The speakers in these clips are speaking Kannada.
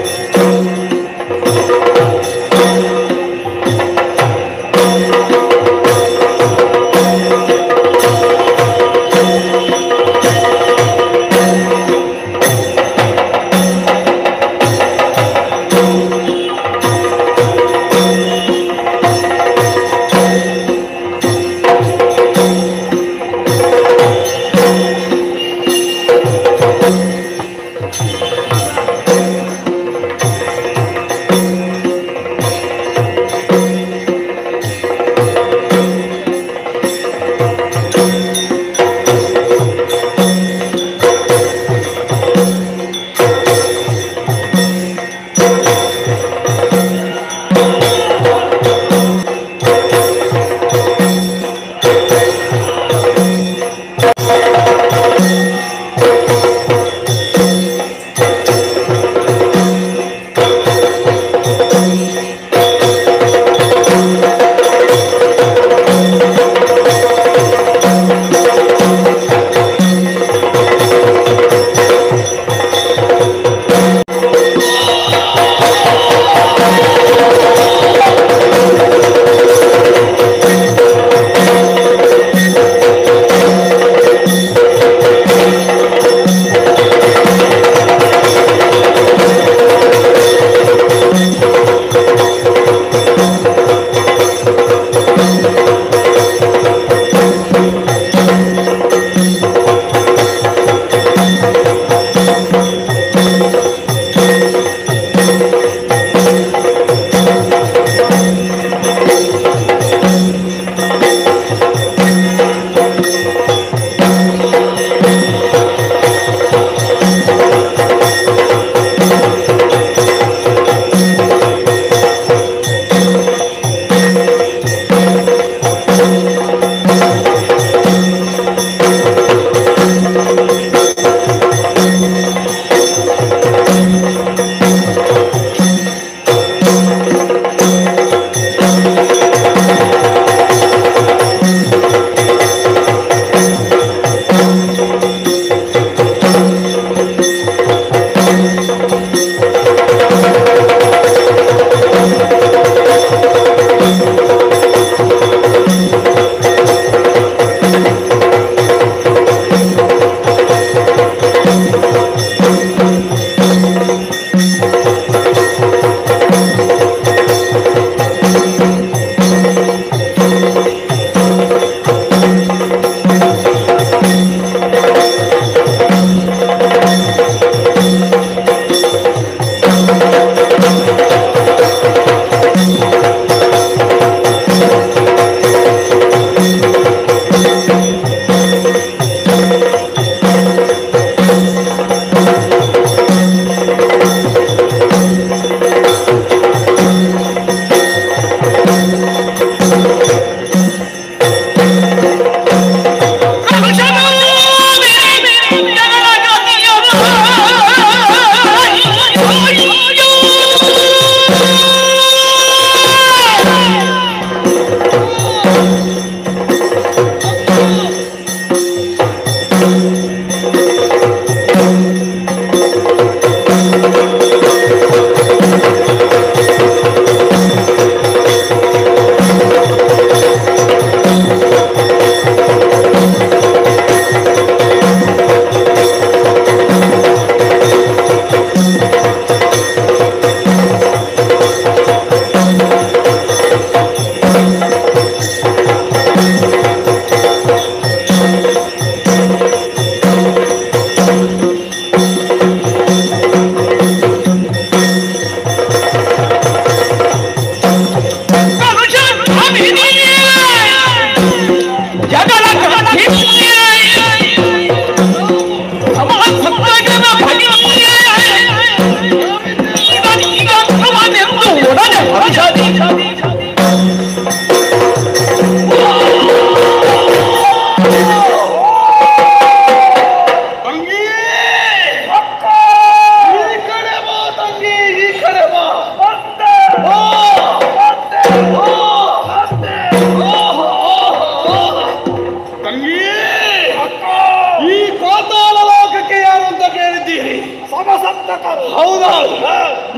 ಿ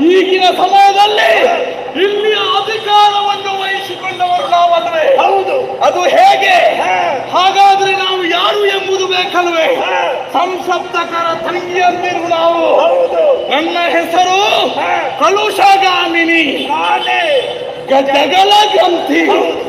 ಈಗಿನ ಸಮಯದಲ್ಲಿ ಇಲ್ಲಿಯ ಅಧಿಕಾರವನ್ನು ವಹಿಸಿಕೊಂಡವರು ನಾವಲ್ವೇ ಹೌದು ಅದು ಹೇಗೆ ಹಾ. ಹಾಗಾದ್ರೆ ನಾವು ಯಾರು ಎಂಬುದು ಬೇಕಲ್ವೇ ಹಾ. ಸಂಸಪ್ತಕರ ತಂಗಿಯಂದಿರು ನಾವು ಹೌದು ನನ್ನ ಹೆಸರು ಹಾ. ಕಲುಷಗಾಮಿನಿ ನಾನೇ ಗ- ಜಗಲ ಗ್ರಂಥಿ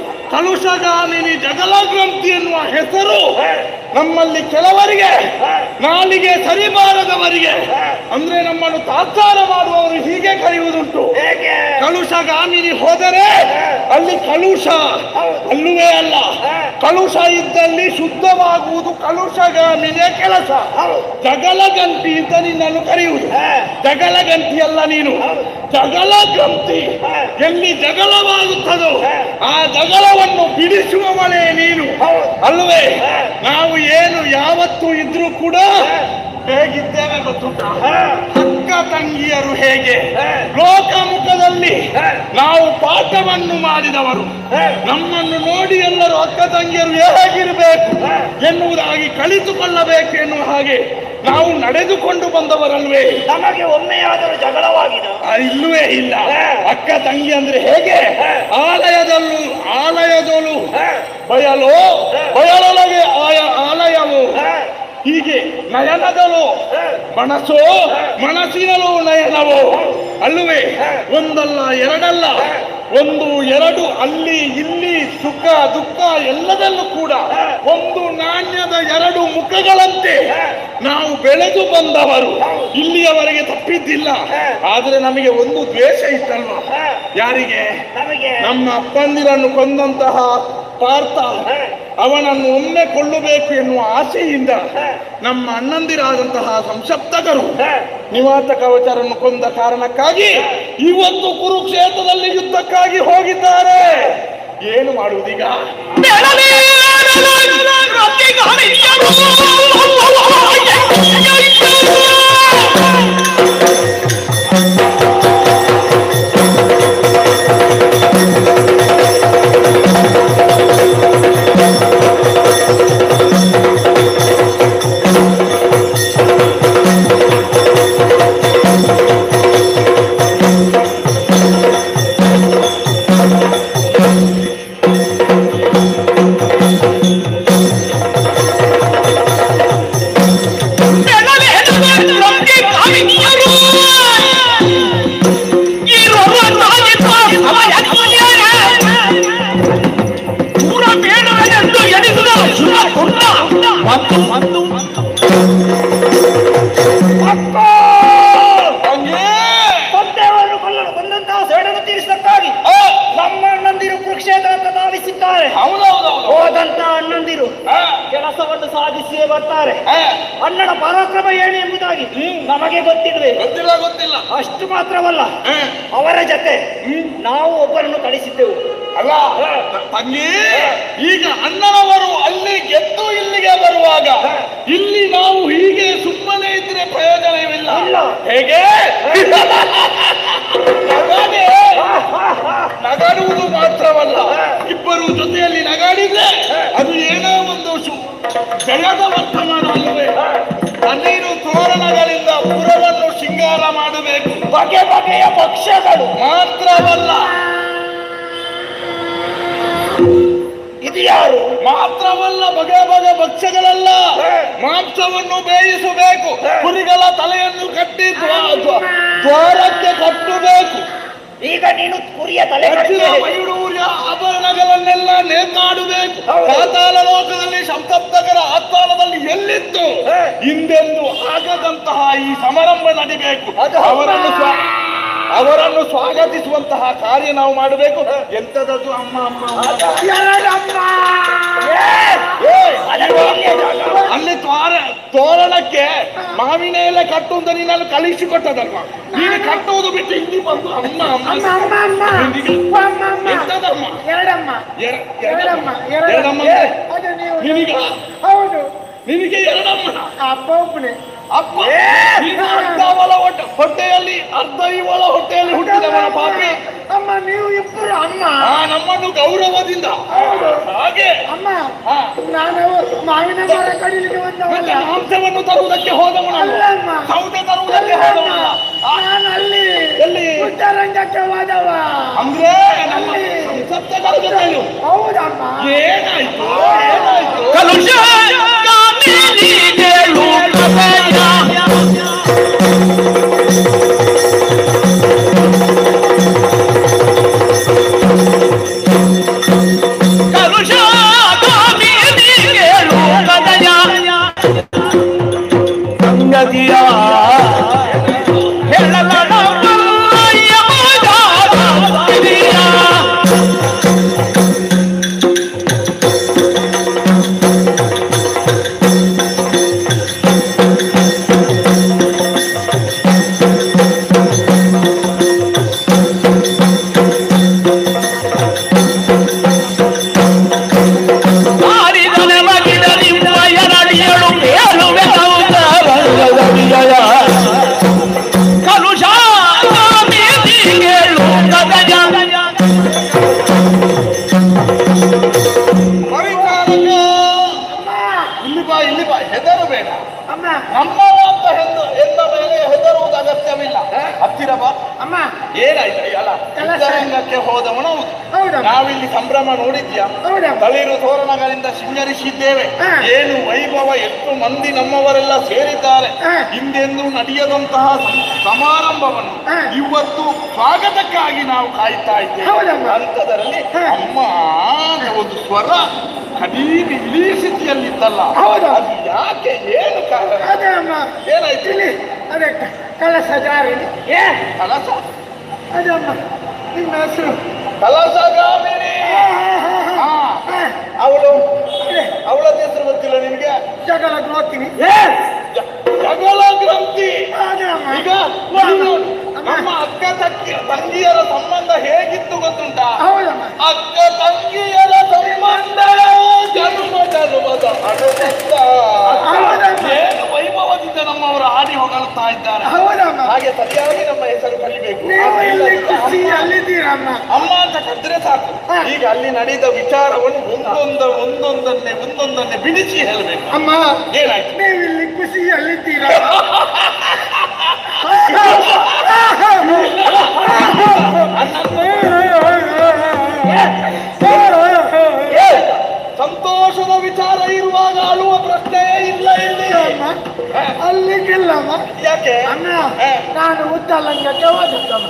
ಕಲುಷಗಾಮಿನಿ ಜಗಲ ಗ್ರಂಥಿ ಎನ್ನುವ ಹೆಸರು ಹಾ. ನಮ್ಮಲ್ಲಿ ಕೆಲವರಿಗೆ ಹಾ. ನಾಲಿಗೆ ಸರಿಬಾರದವರಿಗೆ ಹಾ. ಅಂದ್ರೆ ನಮ್ಮನ್ನು ತಾತ್ಸಾರ ಮಾಡುವವರು ಹೀಗೆ ಕರೆಯುವುದುಂಟು ಹೇಗೆ ಕಲುಷಗಾಮಿನಿ ಹೋದರೆ ಹಾ. ಅಲ್ಲಿ ಕಲುಷ ಹೌದು. ಅಲ್ಲವೇ ಅಲ್ಲ ಹಾ. ಕಲುಷ ಇದ್ದಲ್ಲಿ ಶುದ್ಧವಾಗುವುದು ಕಲುಷಗಾಮಿನಿಯ ಕೆಲಸ ಹೌದು ಜಗಲಗಂತಿ ಅಂತ ನಿನ್ನನ್ನು ಕರೆಯುವುದು ಹಾ. ಜಗಲಗಂತಿ ಅಲ್ಲ ನೀನು ಹೌದು. ಜಗಲ ಗ್ರಂಥಿ ಹಾ. ಎಲ್ಲಿ ಜಗಳವಾಗುತ್ತದೋ ಹಾ. ಆ ಜಗಳವನ್ನು ಬಿಡಿಸುವವನೇ ನೀನು ಹೌದು ಅಲ್ವೇ ಹಾ. ನಾವು ಏನು ಯಾವತ್ತೂ ಇದ್ರೂ ಕೂಡ ಹಾ. ಹೇಗಿದ್ದೇವೆ ಗೊತ್ತುಂಟಾ ಹಾ. ಅಕ್ಕ ತಂಗಿಯರು ಹೇಗೆ ಹಾ. ಲೋಕಮುಖದಲ್ಲಿ ಹಾ. ನಾವು ಪಾಠವನ್ನು ಮಾಡಿದವರು ಹಾ. ನಮ್ಮನ್ನು ನೋಡಿ ಎಲ್ಲರೂ ಅಕ್ಕ ತಂಗಿಯರು ಹೇಗಿರಬೇಕು ಹಾ. ಎನ್ನುವುದಾಗಿ ಕಲಿತುಕೊಳ್ಳಬೇಕು ಎನ್ನುವ ಹಾಗೆ ನಾವು ನಡೆದುಕೊಂಡು ಬಂದವರಲ್ವೇ ನಮಗೆ ಒಮ್ಮೆಯಾದರೂ ಜಗಳವಾಗಿದೆ ಆ, ಇಲ್ಲವೇ ಇಲ್ಲ ಹಾ. ಅಕ್ಕ ತಂಗಿ ಅಂದ್ರೆ ಹೇಗೆ ಹಾ. ಆಲಯದಲ್ಲೂ ಆಲಯದಲ್ಲೂ ಹಾ. ಬಯಲು ಹಾ. ಬಯಲೊಳಗೆ ಆಯ ಆಲಯವು ಹಾ. ಹೀಗೆ ನಯನದಲು ಹಾ. ಮನಸ್ಸು ಹಾ. ಮನಸ್ಸಿನಲ್ಲೂ ನಯನವು ಅಲ್ಲವೇ ಹಾ. ಒಂದಲ್ಲ ಎರಡಲ್ಲ ಹಾ. ಒಂದು ಎರಡು ಅಲ್ಲಿ ಇಲ್ಲಿ ಸುಖ ದುಃಖ ಎಲ್ಲದಲ್ಲೂ ಕೂಡ ಹಾ. ಒಂದು ನಾಣ್ಯದ ಎರಡು ಮುಖಗಳಂತೆ ಹಾ. ನಾವು ಬೆಳೆದು ಬಂದವರು ಹೌದು. ಇಲ್ಲಿಯವರೆಗೆ ತಪ್ಪಿದ್ದಿಲ್ಲ ಹಾ. ಆದ್ರೆ ನಮಗೆ ಒಂದು ದ್ವೇಷ ಇತ್ತಲ್ವಾ ಹಾ. ಯಾರಿಗೆ ನಮಗೆ ನಮ್ಮ ಅಪ್ಪಂದಿರನ್ನು ಕೊಂದಂತಹ ಪಾರ್ಥ ಹಾ. ಅವನನ್ನು ಒಮ್ಮೆ ಕೊಳ್ಳಬೇಕು ಎನ್ನುವ ಆಸೆಯಿಂದ ಹಾ. ನಮ್ಮ ಅಣ್ಣಂದಿರಾದಂತಹ ಸಂಸಪ್ತಕರು ಹಾ. ನಿವಾತ ಕವಚರನ್ನು ಕೊಂದ ಕಾರಣಕ್ಕಾಗಿ ಇವತ್ತು ಕುರುಕ್ಷೇತ್ರದಲ್ಲಿ ಯುದ್ಧಕ್ಕಾಗಿ ಹೋಗಿದ್ದಾರೆ ಏನು ಮಾಡುವುದೀಗ ಅಪ್ಪ ಹಂಗೆ ತಂದೆಯವರನ್ನು ಕೊಲ್ಲಲು ಬಂದಂತಹ ಸೇಡನ್ನು ತೀರಿಸಕ್ಕಾಗಿ ಆ, ನಮ್ಮ ಅಣ್ಣಂದಿರು ಕುರುಕ್ಷೇತ್ರಕ್ಕೆ ಧಾವಿಸಿದ್ದಾರೆ ಹೌದೌದೌದು ಹೋದಂತ ಅಣ್ಣಂದಿರು ಆ, ಕೆಲಸವನ್ನು ಸಾಧಿಸಿಯೇ ಬರ್ತಾರೆ ಆ, ಅಣ್ಣನ ಪರಾಕ್ರಮ ಏನು ಎಂಬುದಾಗಿ ನಮಗೆ ಗೊತ್ತಿಲ್ವೇ ಗೊತ್ತಿಲ್ಲ ಗೊತ್ತಿಲ್ಲ ಅಷ್ಟು ಮಾತ್ರವಲ್ಲ ಆ, ಅವರ ಜೊತೆ ನಾವು ಒಬ್ಬರನ್ನು ಕಳಿಸಿದ್ದೆವು ಅಲ್ಲ ತಂಗಿ ಈಗ ಅಣ್ಣನವರು ಅಲ್ಲಿ ಗೆದ್ದು ಇಲ್ಲಿಗೆ ಬರುವಾಗ ಇಲ್ಲಿ ನಾವು ಹೀಗೆ ಸುಮ್ಮನೆ ಇದ್ರೆ ಪ್ರಯೋಜನವಿಲ್ಲ ಇಲ್ಲ. ಹೇಗೆ ನಗಾಡೆ ನಗಾಡುವುದು ಮಾತ್ರವಲ್ಲ ಇಬ್ಬರು ಜೊತೆಯಲ್ಲಿ ನಗಾಡಿದ್ರೆ ಅದು ಏನೋ ಒಂದು ಶು- ಜಯದ ವರ್ತಮಾನ ಅಲ್ಲವೇ ಹನ್ನೆರಡು ತೋರಣಗಳಿಂದ ಪುರವನ್ನು ಶೃಂಗಾರ ಮಾಡಬೇಕು ಬಗೆ ಬಗೆಯ ಪಕ್ಷಗಳು ಮಾತ್ರವಲ್ಲ ಇದು ಯಾರು ಮಾತ್ರವಲ್ಲ ಬಗೆ ಬಗೆ ಭಕ್ಷ್ಯಗಳಲ್ಲ ಹೇ. ಮಾಂಸವನ್ನು ಬೇಯಿಸಬೇಕು ಹೇ. ಕುರಿಗಳ ತಲೆಯನ್ನು ಕಟ್ಟಿ ದ್ವಾ- ದ್ವಾ- ದ್ವಾರಕ್ಕೆ ಕಟ್ಟಬೇಕು ಈಗ ನೀನು ಕುರಿಯ ತಲೆ ವಜ್ರ ಕಟ್ಟಿ ವೈಡೂರ್ಯ ಆಭರಣಗಳನ್ನೆಲ್ಲ ನೇತಾಡಬೇಕು ಹೌದು. ಪಾತಾಳ ಲೋಕದಲ್ಲಿ ಸಂತಪ್ತಕರ ಆಸ್ಥಾನದಲ್ಲಿ ಎಲ್ಲಿತ್ತು ಹೇ. ಹಿಂದೆಂದು ಆಗದಂತಹ ಈ ಸಮಾರಂಭ ನಡಿಬೇಕು ಅದು ಹೌದಾ? ಅವರನ್ನು ಸ್ವಾ- ಅವರನ್ನು ಸ್ವಾಗತಿಸುವಂತಹ ಕಾರ್ಯ ನಾವು ಮಾಡಬೇಕು ಎಂತದದು ಅಮ್ಮ ಅಮ್ಮ ಅಮ್ಮ. ಏ, ಅದಕ್ಕೆ ಇಲ್ಲೇ ಜಾಗ. ಅಲ್ಲಿ ತ್ವಾರ ತೋರಣಕ್ಕೆ ಮಾವಿನ ಎಲೆ ಕಟ್ಟು ಅಂತ ನೀನನ್ನು ಕಳಿಸಿಕೊಟ್ಟದಲ್ವಾ ನೀನು ಕಟ್ಟುವುದು ಬಿಟ್ಟು ಇಲ್ಲಿ ಬಂದು ಅಮ್ಮ ಅಮ್ಮ ನಿನಗೆ ಎಂತದಮ್ಮ ಎರಡಮ್ಮ ಎರ- ಎರಡಮ್ಮ ಎರಡಮ್ಮ ಎರಡಮ್ಮ ಅಂದ್ರೆ ಅದು ನೀವು ನಿನಗ ಹೌದು ನಿನಗೆ ಎರಡಮ್ಮನ ಅಪ್ಪ ಒಬ್ಬನೇ ಅಪ್ಪ ನೀನು ಅರ್ಧ ಒಳ ಹೊಟ್ಟೆ ಹೊಟ್ಟೆಯಲ್ಲಿ ಅರ್ಧ ಇವಳ ಹೊಟ್ಟೆಯಲ್ಲಿ ಹುಟ್ಟಿದವನ ಪಾಪಿ ಅಮ್ಮ ಅಮ್ಮ ನೀವು ಇಬ್ಬರು ಅಮ್ಮ ಆ ನಮ್ಮನ್ನು ಗೌರವದಿಂದ ಹೌದು ಹಾಗೆ ಅಮ್ಮ ಹಾ. ನಾನು ಮಾವಿನ ಮರ ಕಡಿಲಿಕ್ಕೆ ಮತ್ತೆ ಬಂದವಲ್ಲ ಮಾಂಸವನ್ನು ತರುವುದಕ್ಕೆ ಹೋದವನಲ್ಲ ಅಲ್ಲಮ್ಮ ಸೌದೆ ತರುವುದಕ್ಕೆ ಅಲ್ಲಮ್ಮ. ಹೋದವನಲ್ಲ ಆ, ನಾನು ಅಲ್ಲಿ ಎಲ್ಲಿ? ಉತ್ತರಂಗಕ್ಕೆ ಹೋದವ ಅಂದ್ರೆ ನಮ್ಮ ಅಲ್ಲಿ. ಸಂಸದರ ಜೊತೆಯು ಹೌದಮ್ಮ ಏನಾಯ್ತು ಏನಾಯ್ತು ಕಲುಷ ಕಾಮಿನಿಗಳು ಕಥೆಯ ಕಲುಷ ಕಾಮಿನಿಗಳು ಕಥೆಯ ಸಂಗತಿಯ ಹೇಳಲಡ ಮಾರಿದನೆ ಮಗಿದ ನಿಮ್ಮ ಎರಡಿಯಳು ಮೇಲುವೆ ಸೌದರಡಿಯ ಕಲುಷ ಕಾಮಿನಿಗಳು ಕಥೆಯ ಪರಿಚಾರಕ ಇಲ್ಲಿ ಬಾ ಇಲ್ಲಿ ಬಾ ಹೆದರಬೇಡ ಅಮ್ಮ ನಮ್ಮವ ಅಂತ ಹೆಂದು ಎಂದ ಮೇಲೆ ಹೆದರುವುದು ಅಗತ್ಯವಿಲ್ಲ ಹತ್ತಿರ ಬಾ ಅಮ್ಮ ಏನಾಯ್ತು ಅಲ್ಲ ಕೆಲಸ. ಯುದ್ಧರಂಗಕ್ಕೆ ಹೋದವನು ಹೌದು ಹೌದಮ್ಮ ನಾವಿಲ್ಲಿ ಸಂಭ್ರಮ ನೋಡಿದ್ಯಾ ಹೌದಮ್ಮ ತಳಿರು ತೋರಣಗಳಿಂದ ಸಿಂಗರಿಸಿದ್ದೇವೆ ಹಾ. ಏನು ವೈಭವ ಎಷ್ಟು ಮಂದಿ ನಮ್ಮವರೆಲ್ಲ ಸೇರಿದ್ದಾರೆ ಹಾ. ಹಿಂದೆಂದೂ ನಡೆಯದಂತಹ ಸಂ- ಸಮಾರಂಭವನ್ನು ಹಾ. ಇವತ್ತು ಸ್ವಾಗತಕ್ಕಾಗಿ ನಾವು ಕಾಯ್ತಾ ಇದ್ದೇವೆ ಹೌದಮ್ಮ. ಅಂತದರಲ್ಲಿ ಹಾ. ಅಮ್ಮ ಅಂತ ಒಂದು ಸ್ವರ ಕಡೀಲಿ ಇಳಿ ಸ್ಥಿತಿಯಲ್ಲಿದ್ದಲ್ಲ ಹೌದು. ಅದು ಯಾಕೆ ಏನು ಕಾರಣ ಅದೇ ಅಮ್ಮ ಏನಾಯ್ತು ಇಲ್ಲಿ ಅದೇ ಕ- ಕಲಸ ಜಾರಿಲಿ ಏ ಕಲಸ ಅದೇ ಅಮ್ಮ ನಿಮ್ಮ ಹೆಸರು ಕಲಸಗಾಮಿನಿ ಹಾ ಅವಳು ಅವಳ ಹೆಸರು ಗೊತ್ತಿಲ್ಲ ನಿನಗೆ ಜಗಳ ನೋಡ್ತೀನಿ ಜ- ಜಗಳ ಗ್ರಂಥಿ ಅದೇ ಅಮ್ಮ ಈಗ ನೀನು ನಮ್ಮ ಅಕ್ಕ ತಕ್ಕಿ ತಂಗಿಯರ ಸಂಬಂಧ ಹೇಗಿತ್ತು ಗೊತ್ತುಂಟಾ ಹೌದಮ್ಮ ಅಕ್ಕ ತಂಗಿಯರ ಸಂಬಂಧ ಜನ್ಮ ಜನ್ಮದ ಅನುಬಂಧ ಹೌದಮ್ಮ. ಏನು ವೈಭವದಿಂದ ನಮ್ಮವರು ಹಾಡಿ ಹೊಗಳುತ್ತಾ ಇದ್ದಾರೆ ಹೌದಮ್ಮ ಹಾಗೆ ಸರಿಯಾಗಿ ನಮ್ಮ ಹೆಸರು ಕಲಿಬೇಕು ನೀವು ಇಲ್ಲಿ ಖುಷಿ ಅಲ್ಲಿದ್ದೀರಮ್ಮ ಅಮ್ಮ ಅಂತ ಕದ್ರೆ ಸಾಕು ಹಾ. ಈಗ ಅಲ್ಲಿ ನಡೆದ ವಿಚಾರವನ್ನು ಒಂದೊಂದ ಒಂದೊಂದನ್ನೇ ಒಂದೊಂದನ್ನೇ ಬಿಡಿಸಿ ಹೇಳಬೇಕು ಅಮ್ಮ ಏನಾಯ್ತು ನೀವು ಇಲ್ಲಿ ಖುಷಿ ಅಲ್ಲಿದ್ದೀರಾ ಸಂತೋಷದ ವಿಚಾರ ಇರುವಾಗ ಅಳುವ ಪ್ರಶ್ನೆಯೇ ಇಲ್ಲ ಇಲ್ಲಿ ಅಮ್ಮ ಅಲ್ಲಿಗಿಲ್ಲಮ್ಮ ಯಾಕೆ ಅಣ್ಣ ಹಾ. ನಾನು ಉತ್ತಲಂಗಕ್ಕೆ ಹೋದದ್ದಮ್ಮ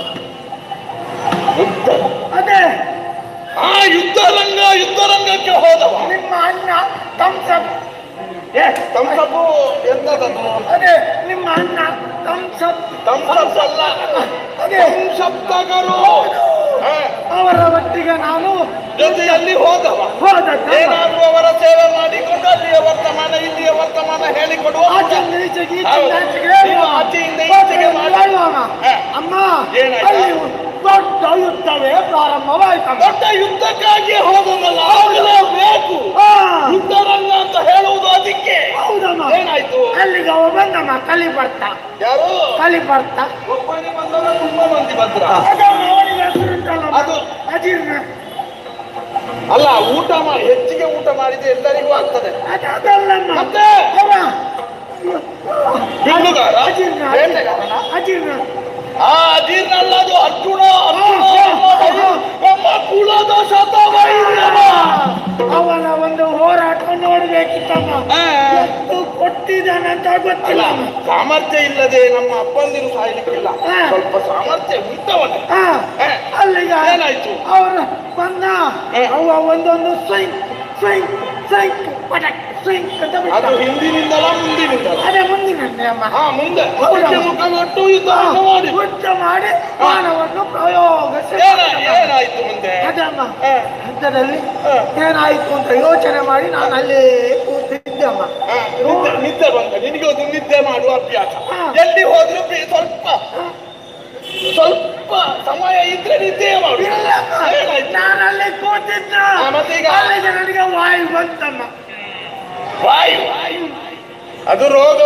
ಅದೇ ಆ ಯುದ್ಧರಂಗ ಯುದ್ಧರಂಗಕ್ಕೆ ಹೋದವ ನಿಮ್ಮ ಅಣ್ಣ ಕಂಸಪ್ ಏ ತಂಸಪ್ಪು ಎಂತದದು ಅದೇ ನಿಮ್ಮ ಅಣ್ಣ ಕಂಸಪ್ ತಂಸಪ್ಪಲ್ಲ ಅದೇ ಸಂಸಪ್ತಗರು ಹಾ, ಅವರ ಒಟ್ಟಿಗೆ ನಾನು ಜೊತೆಯಲ್ಲಿ ಹೋದವ ಹೋದದ್ದಮ್ಮ ಏನಾದ್ರೂ ಅವರ ಸೇವೆ ಮಾಡಿಕೊಂಡು ಅಲ್ಲಿಯ ವರ್ತಮಾನ ಇಲ್ಲಿಯ ವರ್ತಮಾನ ಹೇಳಿಕೊಡುವ ಆಚೆಯಿಂದ ಈಚೆಗೆ ಈಚೆಯಿಂದ ಹೌದು. ಆಚೆಗೆ ನೀವು ಆಚೆಯಿಂದ ಈಚೆಗೆ ಮಾಡಿ. ಹೇಳುವಮ್ಮ. ಹಾ. ಅಮ್ಮ ಏನಾಯ್ತು? ಅಲ್ಲಿ ದೊಡ್ಡ ಯುದ್ಧವೇ ಪ್ರಾರಂಭವಾಯ್ತಮ್ಮ ದೊಡ್ಡ ಯುದ್ಧಕ್ಕಾಗಿ ಹೋದವಲ್ಲ ಆಗಲೇಬೇಕು ಆ, ಯುದ್ಧರಂಗ ಅಂತ ಹೇಳುವುದು ಅದಕ್ಕೆ ಹೌದಮ್ಮ ಏನಾಯ್ತು ಅಲ್ಲಿಗೆ ಅವ ಬಂದಮ್ಮ ಕಲಿ ಬರ್ತಾ ಯಾರು ಕಲಿ ಬರ್ತಾ ಒಬ್ಬನೇ ಬಂದವ ತುಂಬಾ ಮಂದಿ ಬಂದ್ರ ಅದಮ್ಮ ಅವನಿಗೆ ಹೆಸರುಂಟಲ್ಲಮ್ಮ? ಅದು? ಅಜೀರ್ಣ ಅಲ್ಲ ಊಟ ಮಾಡಿ ಹೆಚ್ಚಿಗೆ ಊಟ ಮಾಡಿದ್ರೆ ಎಲ್ಲರಿಗೂ ಆಗ್ತದೆ ಅದು ಅದಲ್ಲಮ್ಮ ಮತ್ತೆ? ಅವ ಬಿಲ್ಲುಗಾರ? ಅಜೀರ್ಣ ಬೇಟೆಗಾರನ? ಅಜೀರ್ಣ ಆ ಅಜೀರ್ಣ ಅಲ್ಲ ಅದು ಅರ್ಜುನ ಅರ್ಜುನ ನಮ್ಮ- ನಮ್ಮ ಕುಲದ ಶತವೈರ್ಯವ. ಅವನ ಒಂದು ಹೋರಾಟ ನೋಡ್ಬೇಕಿತ್ತಮ್ಮ ಆ, ಎಷ್ಟು ಕೊಟ್ಟಿದ್ದಾನಂತ ಅಲ್ಲ ಗೊತ್ತಿಲ್ಲ ಸಾಮರ್ಥ್ಯ ಇಲ್ಲದೆ ನಮ್ಮ ಅಪ್ಪಂದಿರು ಸಾಯ್ಲಿಕ್ಕಿಲ್ಲ ಹಾ. ಸ್ವಲ್ಪ ಸಾಮರ್ಥ್ಯ ಉಂಟವನೇ ಆ, ಹಾ. ಅಲ್ಲಿಗೆ ಏನಾಯ್ತು? ಅವರು ಬಂದ ಹಾ. ಅವ ಒಂದೊಂದು ಸ್ವೈಂಕ್ ಸ್ವೈಂಕ್ ಸ್ವೈಂಕ್ ಪಟಕ್ ಸ್ವೈಂಕ್ ಅಂತ ಬಿಟ್ಟ. ಅದು ಹಿಂದಿನಿಂದಲ ಮುಂದಿನಿಂದಲ ಅದೇ ಮುಂದಿನಂತೆ ಅಮ್ಮ ಹಾ ಮುಂದೆ ಹೌದಾ? ಅದಕ್ಕೆ ಮುಖ ಕೊಟ್ಟು ಯುದ್ಧ ಮಾಡಿ ಯುದ್ಧ ಮಾಡಿ ಬಾಣವನ್ನು ಪ್ರಯೋಗಿಸಿ ಏನ ಏನಾಯ್ತು ಮುಂದೆ ಅದಮ್ಮ ಹಾ, ಯುದ್ಧದಲ್ಲಿ ಹಾ. ಏನಾಯ್ತು ಅಂತ ಯೋಚನೆ ಮಾಡಿ ನಾನು ಅಲ್ಲೇ ಕೂತಿದ್ದೆ ಅಮ್ಮ ಹಾ, ನಿದ್ದೆ ನಿದ್ದೆ ಬಂದ ನಿನಗೆ ಒಂದು ನಿದ್ದೆ ಮಾಡುವ ಅಭ್ಯಾಸ ಹಾ. ಎಲ್ಲಿ ಹೋದ್ರು ಬಿ- ಸ್ವಲ್ಪ ಸ್ವಲ್ಪ ಸಮಯ ಇದ್ರೆ ನಿದ್ದೆ ಮಾಡು ಇಲ್ಲಮ್ಮ, ಏನಾಯ್ತು ನಾನು ಅಲ್ಲೇ ಕೂತಿದ್ದ ಹಾ, ಮತ್ತೀಗ? ಅಲ್ಲಿಗೆ ನನಗೆ ವಾಯು ಬಂತಮ್ಮ ವಾಯು ವಾಯು ಅದು ರೋಗ ಉಂಟದು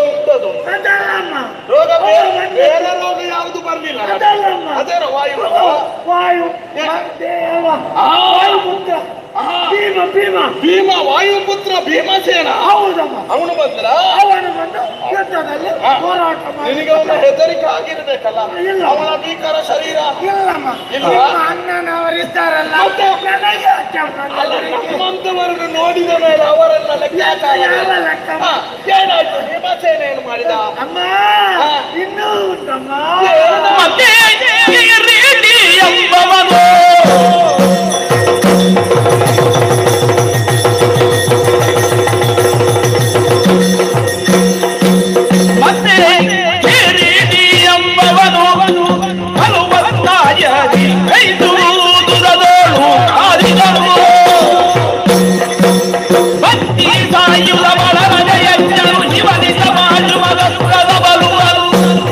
ಬಂದದ್ದು ಅದಲ್ಲಮ್ಮ ರೋಗ ಬೇರೆ ಅವ್ರು ಬಂದದ್ದು. ಬೇರೆ ರೋಗ ಯಾವುದು ಬರ್ಲಿಲ್ಲ ಅದಲ್ಲಮ್ಮ. ಅದೇನೋ ವಾಯು ರೋಗ. ವಾಯು ಏನು? ದೇವ ಆ. ವಾಯು ಪುತ್ರ ಆ. ಭೀಮ ಭೀಮ ಭೀಮ ವಾಯುಪುತ್ರ ಭೀಮಸೇನ ಹೌದಮ್ಮ ಅವನು ಬಂದ್ರ ಅವನು ಬಂದು ಯುದ್ಧದಲ್ಲಿ ಆ. ಹೋರಾಟ ಮಾಡಿ ನಿನಗೆ ಅವನ ಹೆದರಿಕೆ ಆಗಿರ್ಬೇಕಲ್ಲ ಇಲ್ಲ. ಅವನ ಭೀಕರ ಶರೀರ ಇಲ್ಲಮ್ಮ ಇಲ್ವಾ? ನಿಮ್ಮ ಅಣ್ಣನವರಿದ್ದಾರಲ್ಲ ಮತ್ತೆ? ನನಗೆ ಅಚ್ಚಮ್ಮ ಅಲ್ಲ ಹೆದರಿಕೆ. ನಮ್ಮಂತವರನ್ನು ನೋಡಿದ ಮೇಲೆ ಅವರೆಲ್ಲ ಲೆಕ್ಕಾಚಾರ ಯಾವ ಲೆಕ್ಕ? ಹಾ, ಏನಾಯ್ತು ಭೀಮಸೇನ ಏನು ಮಾಡಿದ ಅಮ್ಮ ಆ. ಇನ್ನೂ ಉಂಟಮ್ಮ ಏನು? ಮತ್ತೆ ಈ ರೀತಿ ಎಂಬವನು ಮತ್ತೆ ಈ ರೀತಿ ಎಂಬವನು ಹಲುವತ್ತಾಯದಿ ಕೈದು ದುರದೋಳು ಕಾದಿದನು ಭಕ್ತಿ ಸಾಯುವ ಬಳರದ ಯಜ್ಞರು ಶಿವನಿ ಸಮಾಜುವದ ಸುರದ ಬಲುವರು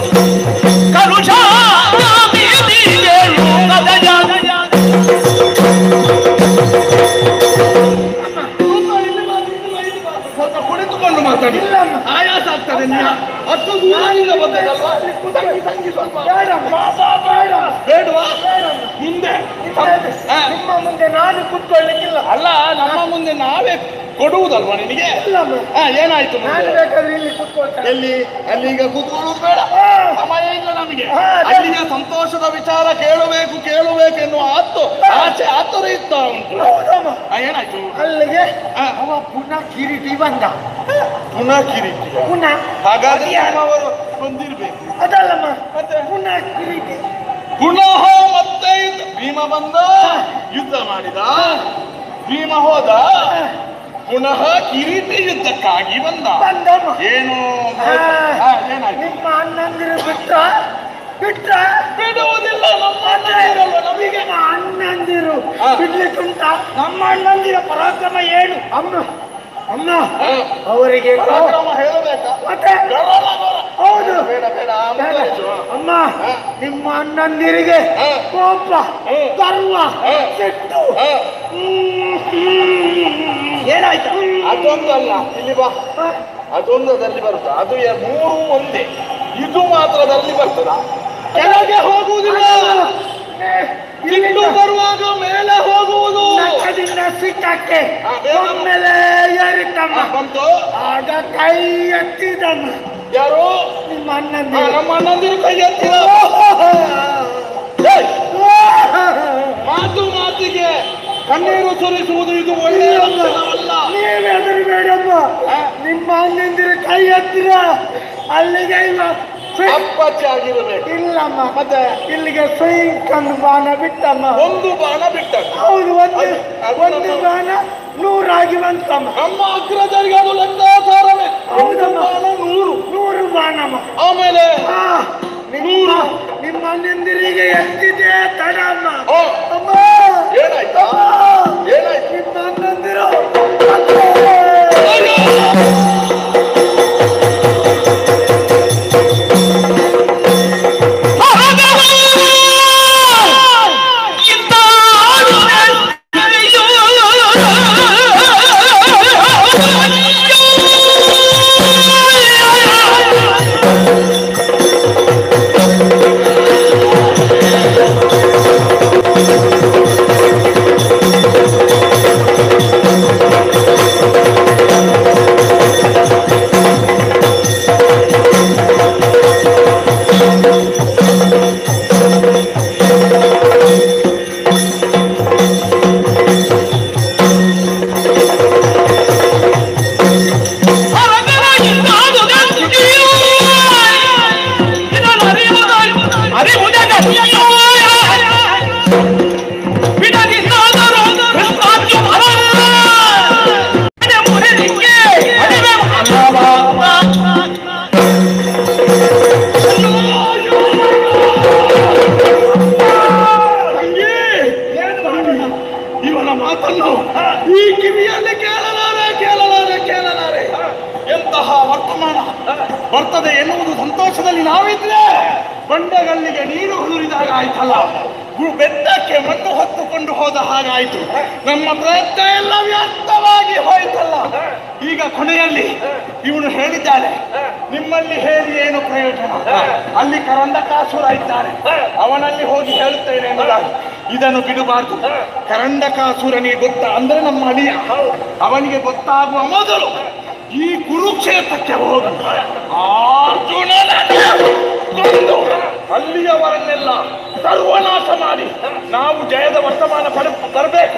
ಸ್ವಲ್ಪ ಕುಳಿತುಕೊಂಡು ಮಾತಾಡಿ ಇಲ್ಲಮ್ಮ. ಆಯಾಸ ಆಗ್ತದೆ ನೀನು ಹತ್ತು ದೂರದಿಂದ ಬಂದದಲ್ವಾ ತಂಗಿ ತಂಗಿ ಸ್ವಲ್ಪ ಬೇಡಮ್ಮ ಬೇಡ ಬೇಡವಾ ಮುಂದೆ ಹಾ. ನಿಮ್ಮ ಮುಂದೆ ನಾನು ಕುತ್ಕೊಳ್ಳಿಕ್ಕಿಲ್ಲ ಅಲ್ಲ ನಮ್ಮ ಮುಂದೆ ನಾವೇ ಕೊಡುವುದಲ್ವಾ ನಿನಗೆ ಇಲ್ಲಮ್ಮ ಹಾ ಏನಾಯ್ತು ನಾನು ಮುಂದೆ ಬೇಕಾದ್ರೆ ಇಲ್ಲಿ ಕುತ್ಕೊಳ್ತೇನೆ ಎಲ್ಲಿ ಅಲ್ಲಿಗ ಕೂತ್ಕೊಳ್ಳುವುದು ಬೇಡ ಹಾ. ಸಮಯ ಇಲ್ಲ ನಮಗೆ ಹಾ, ಅದೇ. ಅಲ್ಲಿಗೆ ಸಂತೋಷದ ವಿಚಾರ ಕೇಳಬೇಕು ಕೇಳಬೇಕು ಎನ್ನುವ ಆತ್ತು ಆಚೆ ಆತರ ಇತ್ತ ಉಂಟು ಹೌದಮ್ಮ ಹಾ, ಏನಾಯ್ತು ಅಲ್ಲಿಗೆ ಹಾ. ಅವ ಪುನಃ ಕಿರೀಟಿ ಬಂದ ಪುನಃ ಕಿರೀಟಿ ಪುನಃ ಹಾಗಾದ್ರೆ ಅವರು ಬಂದಿರ್ಬೇಕು ಅದಲ್ಲಮ್ಮ ಮತ್ತೆ? ಪುನಃ ಕಿರೀಟಿ ಪುನಃ ಮತ್ತೆ ಯುದ್ಧ. ಭೀಮ ಬಂದ ಯುದ್ಧ ಮಾಡಿದ ಭೀಮ ಹೋದ ಪುನಃ ಕಿರೀಟಿ ಯುದ್ಧಕ್ಕಾಗಿ ಬಂದ ಬಂದಮ್ಮ ಏನು ಹಾ. ಹಾ, ಏನಾಯ್ತು ನಿಮ್ಮ ಅಣ್ಣಂದಿರು ಬಿಟ್ಟ ಬಿಟ್ಟ ಬಿಡುವುದಿಲ್ಲ ನಮ್ಮ ಅಣ್ಣಂದಿರಲ್ವ ನಮಗೆ ನಿಮ್ಮ ಅಣ್ಣಂದಿರು ಹಾ. ಬಿಡ್ಲಿಕ್ಕುಂಟ ನಮ್ಮ ಅಣ್ಣಂದಿರ ಪರಾಕ್ರಮ ಏನು ಅಮ್ಮ ಅಮ್ಮ ಹಾ. ಅವರಿಗೆ ಪರಾಕ್ರಮ ಹೇಳಬೇಕಾ ಮತ್ತೆ ಗರಳ, ಗರಳ. ಹೌದು ಬೇಡ ಬೇಡ ಬೇಡ. ಮುಂದುವರಿಸು. ಅಮ್ಮ ಹಾ. ನಿಮ್ಮ ಅಣ್ಣಂದಿರಿಗೆ ಹಾ. ಕೋಪ ಹಾ. ಗರ್ವ ಹಾ. ಸಿಟ್ಟು ಹಾ, ಹ್ಮ್, ಹ್ಮ್. ಏನಾಯ್ತು ಅದೊಂದು ಅಲ್ಲ ಇಲ್ಲಿ ಬಾ ಹಾ. ಅದೊಂದದಲ್ಲಿ ಬರುತ್ತಾ ಅದು ಎ- ಮೂರು ಒಂದೇ ಇದು ಮಾತ್ರದಲ್ಲಿ ಬರ್ತದ ಕೆಳಗೆ ಹೋಗುವುದಿಲ್ಲ ಇಲ್ಲಿಂದ ಬರುವಾಗ ಮೇಲೆ ಹೋಗುವುದು ನಕ್ಕದಿಂದ ಸಿಕ್ಕಕ್ಕೆ ಹಾ, ಬೇಗ ಬಾ. ಒಮ್ಮೆಲೆ ಏರಿತಮ್ಮ ಹಾ, ಬಂತು ಆಗ ಕೈ ಎತ್ತಿದಮ್ಮ ಯಾರು ನಿಮ್ಮ ಹಾ, ಅಣ್ಣಂದಿರು ನಮ್ಮ ಅಣ್ಣಂದಿರು ಕೈ ಎತ್ತಿದ ಏಯ್, ಮಾತು ಮಾತಿಗೆ ಕಣ್ಣೀರು ಸುರಿಸುವುದು ಇದು ಒಳ್ಳೆಯ ಲಕ್ಷಣವಲ್ಲ ನೀವ್ ಹೆದರ್ಬೇಡಮ್ಮ ನಿಮ್ಮ ಅಣ್ಣಂದಿರು ಕೈ ಎತ್ತಿರ ಅಲ್ಲಿಗೆ ಇವ ಸುಯ್- ಅಪ್ಪಚ್ಚಿ ಆಗಿರಬೇಕು ಇಲ್ಲಮ್ಮ ಮತ್ತೆ ಇಲ್ಲಿಗೆ ಸುಯ್ಕಂದು ಬಾಣ ಬಿಟ್ಟಮ್ಮ ಒಂದು ಬಾಣ ಬಿಟ್ಟ ಹೌದು ಒಂದು ಅದು- ಅದು ಒಂದು ನಮ್ಮ- ಬಾಣ ನೂರಾಗಿ ಬಂತಮ್ಮ ನಮ್ಮ ಅಗ್ರಜರಿಗೆ ಅದು ಲೆಕ್ಕಾಚಾರವೇ ಒಂದು ಹೌದಮ್ಮ. ಬಾಣ ನೂರು ನೂರು ಬಾಣಮ್ಮ ಆಮೇಲೆ ಆ, ನಿಮ್ಮ ನಿಮ್ಮ ಅಣ್ಣಂದಿರಿಗೆ ಎತ್ತಿದೆ ತಡಮ್ಮ ಓ, ಅಮ್ಮ ಏನಾಯ್ತಾ ಅಮ್ಮ! ಏನಾಯ್ತು ನಿಮ್ಮ ಅಣ್ಣಂದಿರು ತಂಗಿ ಇವನ ಮಾತನ್ನು ಈ ಕಿವಿಯಲ್ಲಿ ಕೇಳಲಾರೆ ಕೇಳಲಾರೆ ಕೇಳಲಾರೆ ಎಂತಹ ವರ್ತಮಾನ ಬರ್ತದೆ ಎನ್ನುವುದು ಸಂತೋಷದಲ್ಲಿ ನಾವಿದ್ರೆ ಬಂಡೆಗಲ್ಲಿಗೆ ನೀರು ಹುರಿದಾಗ ಆಯ್ತಲ್ಲ ಗು- ಬೆಟ್ಟಕ್ಕೆ ಮಣ್ಣು ಹೊತ್ತುಕೊಂಡು ಹೋದ ಹಾಗಾಯ್ತು ನಮ್ಮ ಪ್ರಯತ್ನ ಎಲ್ಲ ವ್ಯರ್ಥವಾಗಿ ಹೋಯ್ತಲ್ಲ ಈಗ ಕೊನೆಯಲ್ಲಿ ಇವನು ಹೇಳಿದ್ದಾನೆ ನಿಮ್ಮಲ್ಲಿ ಹೇಳಿ ಏನು ಪ್ರಯೋಜನ ಅಲ್ಲಿ ಕರಂದಕಾಸುರ ಇದ್ದಾನೆ ಅವನಲ್ಲಿ ಹೋಗಿ ಹೇಳುತ್ತೇನೆ ಎಂಬುದಾಗಿ ಇದನ್ನು ಬಿಡಬಾರ್ದು ಕರಂದಕಾಸುರನಿಗೆ ಗೊತ್ತ ಅಂದ್ರೆ ನಮ್ಮ ಅಳಿಯ ಅವನಿಗೆ ಗೊತ್ತಾಗುವ ಮೊದಲು ಈ ಕುರುಕ್ಷೇತ್ರಕ್ಕೆ ಹೋಗು ಅರ್ಜುನನನ್ನು ಕೊಂದು ಅಲ್ಲಿಯವರನ್ನೆಲ್ಲ ಸರ್ವನಾಶ ಮಾಡಿ ನಾವು ಜಯದ ವರ್ತಮಾನ ಪಡ ಬರಬೇಕು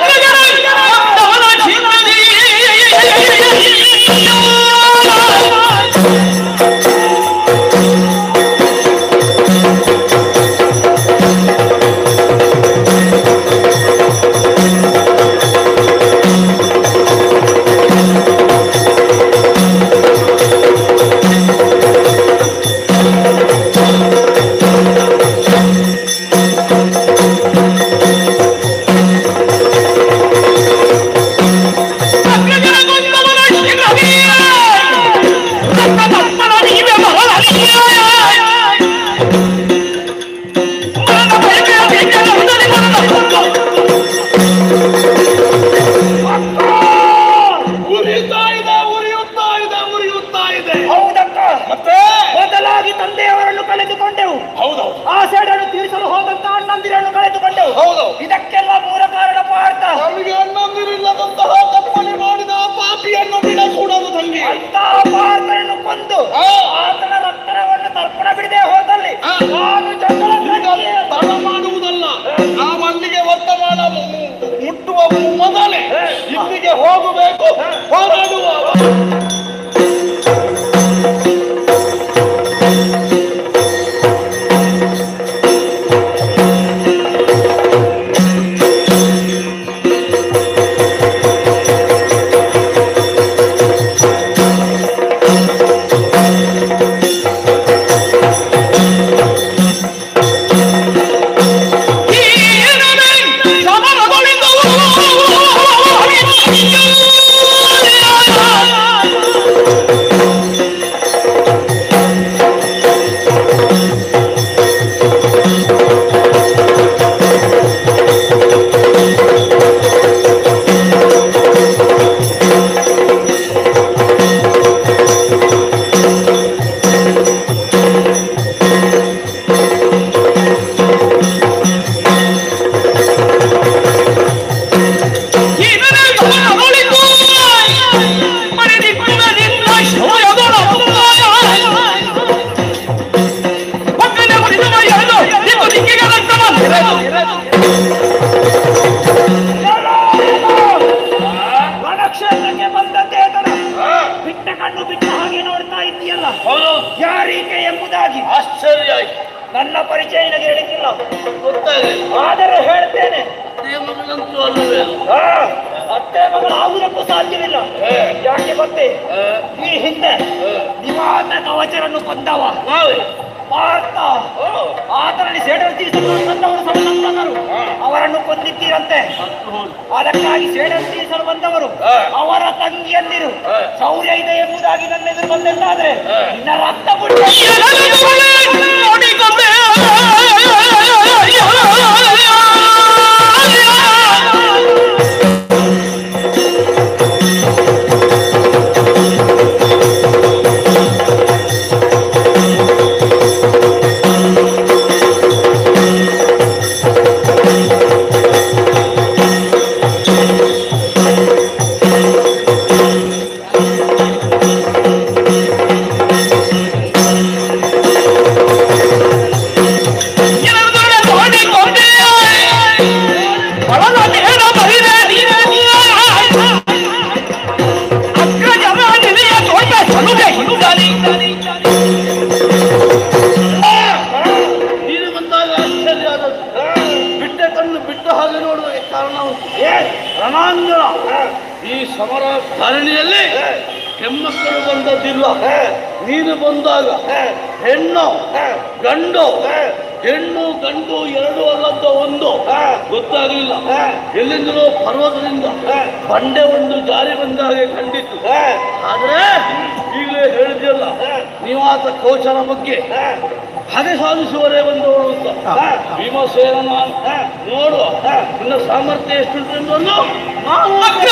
ಉರಿಯುತ್ತಾ ಇದೆ ಉರಿಯುತ್ತಾ ಇದೆ ಉರಿಯುತ್ತಾ ಇದೆ ಹೌದಕ್ಕ ಮತ್ತೆ ಮೊದಲಾಗಿ ತಂದೆಯವರನ್ನು ಕಳೆದುಕೊಂಡೆವು ಹೌದೌದು ಆ ಸೇಡನ್ನು ತೀರಿಸಲು ಹೋದಂತ ಅಣ್ಣಂದಿರನ್ನು ಕಳೆದುಕೊಂಡೆವು ಹೌದು ಇದಕ್ಕೆಲ್ಲ ಮೂಲ ಕಾರಣ ಪಾರ್ಥ ನಮಗೆ ಅಣ್ಣಂದಿರಿಲ್ಲದಂತಹ ತಪ್ಪನೆ ಮಾಡಿದ ಆ ಪಾಪಿಯನ್ನು ಬಿಡಕೂಡದು ತಂಗಿ ಅಂತ ಪಾರ್ಥನನ್ನು ಕೊಂದು ಆ. ಆತನ ರಕ್ತವನ್ನು ತರ್ಪಣ ಬಿಡದೆ ಹೋದಲ್ಲಿ ಆ. ನಾನು ಈಗ ಚಂದ್ರನ ತಡ ಮಾಡುವುದಲ್ಲ ನಾವು ಅಲ್ಲಿಗೆ ವರ್ತಮಾನ ಮು- ಮು- ಮುಟ್ಟುವ ಮೊದಲೇ ಇಲ್ಲಿಗೆ ಹೋಗಬೇಕು ಹೋರಾಡುವ ರಣಕ್ಷೇತ್ರಕ್ಕೆ ಬಂದದ್ದೇ ತಡ ಬಿಟ್ಟ ಕಣ್ಣು ಬಿಟ್ಟ ಹಾಗೆ ನೋಡ್ತಾ ಇದ್ದೀಯಲ್ಲ ಯಾರೀಕೆ ಎಂಬುದಾಗಿ ಆಶ್ಚರ್ಯ ಆಯ್ತು ನನ್ನ ಪರಿಚಯ ನಿನಗೆ ಹೇಳಿಕ್ಕಿಲ್ಲ ಗೊತ್ತಾಗಿದೆ ಆದರೆ ಹೇಳ್ತೇನೆ ದೇವಗಳಂತೂ ಅಲ್ಲವೇ ಅಲ್ಲ. ಆ, ಅತ್ತೆ ಮಗಳಾಗುವುದಕ್ಕೂ ಸಾಧ್ಯವಿಲ್ಲ ಯಾಕೆ ಗೊತ್ತೇ ಈ ಹಿಂದೆ ನಿವಾತ ಕವಚರನ್ನು ಕೊಂದವ ನಾವೇ ಪಾರ್ಥ ಆತನಲ್ಲಿ ಸೇಡನ್ನು ತೀರಿಸಲು ಬಂದವರು ಸಮನಂತಕರು ಅವರನ್ನು ಕೊಂದಿದ್ದೀರಂತೆ ಅದಕ್ಕಾಗಿ ಸೇಡನ್ನು ತೀರಿಸಲು ಬಂದವರು ಅವರ ತಂಗಿಯಂದಿರು ಶೌರ್ಯ ಇದೆ ಎಂಬುದಾಗಿ ನನ್ನ ಎದುರು ಬಂದೆಂದಾದ್ರೆ ನಿನ್ನ ರಕ್ತ ಪುಟ್ಟ ನೀನು ಬಂದಾಗ ಆಶ್ಚರ್ಯ ಆದದ್ದು ಬಿಟ್ಟ ಕಣ್ಣು ಬಿಟ್ಟ ಹಾಗೆ ನೋಡುವ ಕಾರಣ ಉಂಟು ರಣಾಂಗಣ ಈ ಸಮರ ಧರಣಿಯಲ್ಲಿ ಹೆಮ್ಮಕ್ಕಳು ಬಂದದ್ದಿಲ್ಲ ನೀನು ಬಂದಾಗ ಹೆಣ್ಣು ಗಂಡು ಹೆಣ್ಣು ಗಂಡು ಎರಡು ಅಲ್ಲದ ಒಂದು ಗೊತ್ತಾಗಲಿಲ್ಲ ಎಲ್ಲಿಂದಲೋ ಪರ್ವತದಿಂದ ಬಂಡೆ ಒಂದು ಜಾರಿ ಬಂದ ಹಾಗೆ ಕಂಡಿತ್ತು ಆದ್ರೆ ಈಗಲೇ ಹೇಳಿದ್ಯಲ್ಲ ನಿವಾಸ ಕೌಶಲ ಬಗ್ಗೆ ಹದೆ ಸಾಧಿಸುವರೇ ಬಂದವರು ಅಂತ ಭೀಮಸೇನ ನೋಡು ನಿನ್ನ ಸಾಮರ್ಥ್ಯ ಎಷ್ಟುಂಟು ಎಂದು ನಾವು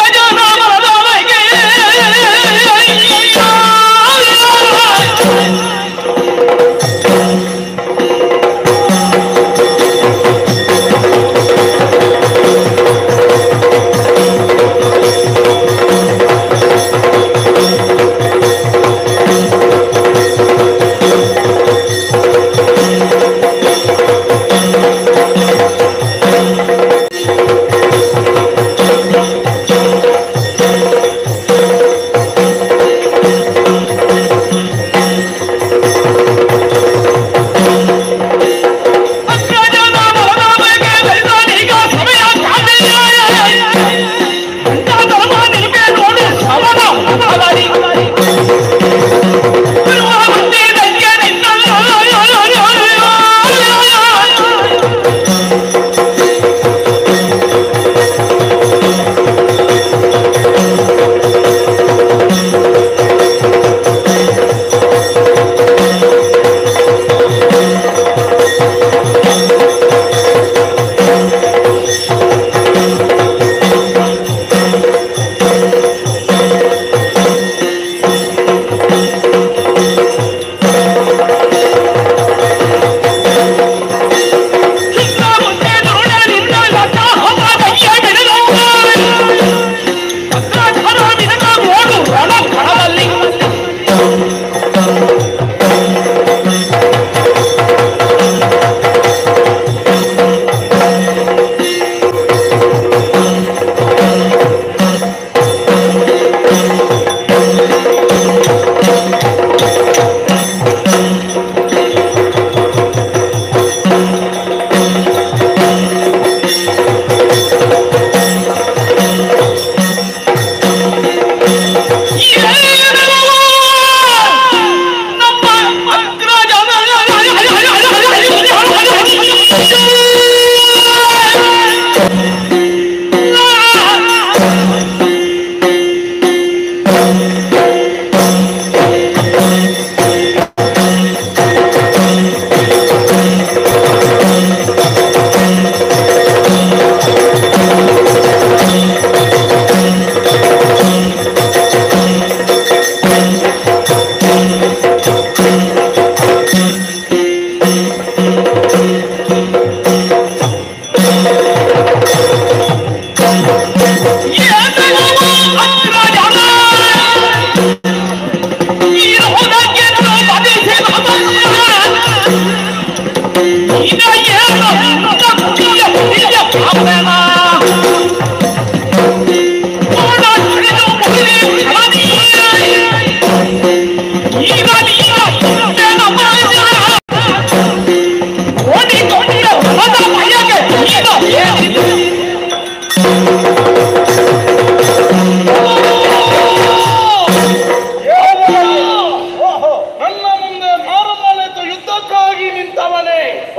ನನ್ನ ಮುಂದೆ ಮಾರಮಾಲೆತ ಯುದ್ಧಕ್ಕಾಗಿ ನಿಂತವನೇ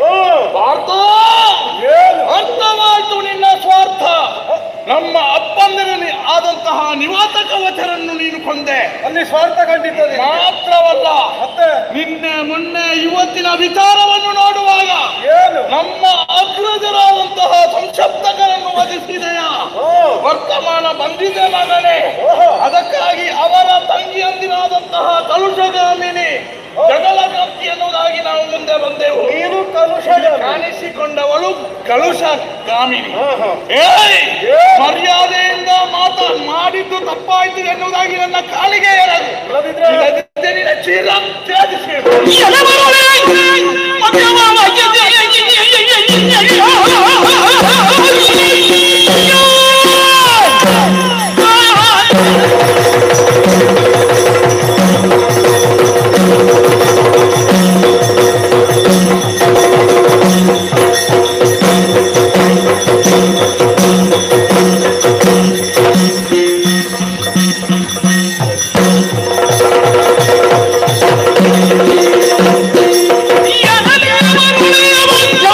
ಪಾರ್ಥ ಅರ್ಥವಾಯ್ತು ನಿನ್ನ ಸ್ವಾರ್ಥ ನಮ್ಮ ಅಪ್ಪಂದಿರಲ್ಲಿ ಆದಂತಹ ನಿವಾತ ಕವಚರನ್ನು ನೀನು ಕೊಂದೆ ಅಲ್ಲಿ ಸ್ವಾರ್ಥ ಕಂಡಿದ್ದೇನೆ ಮಾತ್ರವಲ್ಲ ಮತ್ತೆ ನಿನ್ನೆ ಮೊನ್ನೆ ಇವತ್ತಿನ ವಿಚಾರವನ್ನು ನೋಡುವಾಗ ಏನು ನಮ್ಮ ಅಗ್ರಜರಾದಂತಹ ಸಂಶಪ್ತಕರನ್ನು ವಧಿಸಿದೆಯ ವರ್ತಮಾನ ಬಂದಿದೆ ಮಗನೇ ಅದಕ್ಕಾಗಿ ಅವರ ತಂಗಿಯಂದಿರಾದಂತಹ ಕಲುಷಗಾಮಿನಿ ಜಗಲಗತ್ತಿ ಎನ್ನುವುದಾಗಿ ನಾವು ಮುಂದೆ ಬಂದೆವು ನೀನು ಕಲುಷ ಕಾಣಿಸಿಕೊಂಡವಳು ಕಲುಷ ಕಾಮಿನಿ ಏಯ್ ಮರ್ಯಾದೆಯಿಂದ ಮಾತ ಮಾಡಿದ್ದು ತಪ್ಪಾಯ್ತು ಎನ್ನುವುದಾಗಿ ನನ್ನ ಕಾಲಿಗೆ ಏರದು ಇಲ್ಲದಿದ್ದರೆ ನಿನ್ನ ಚೀಲ ತ್ಯಾಜಿಸಿ Yeah.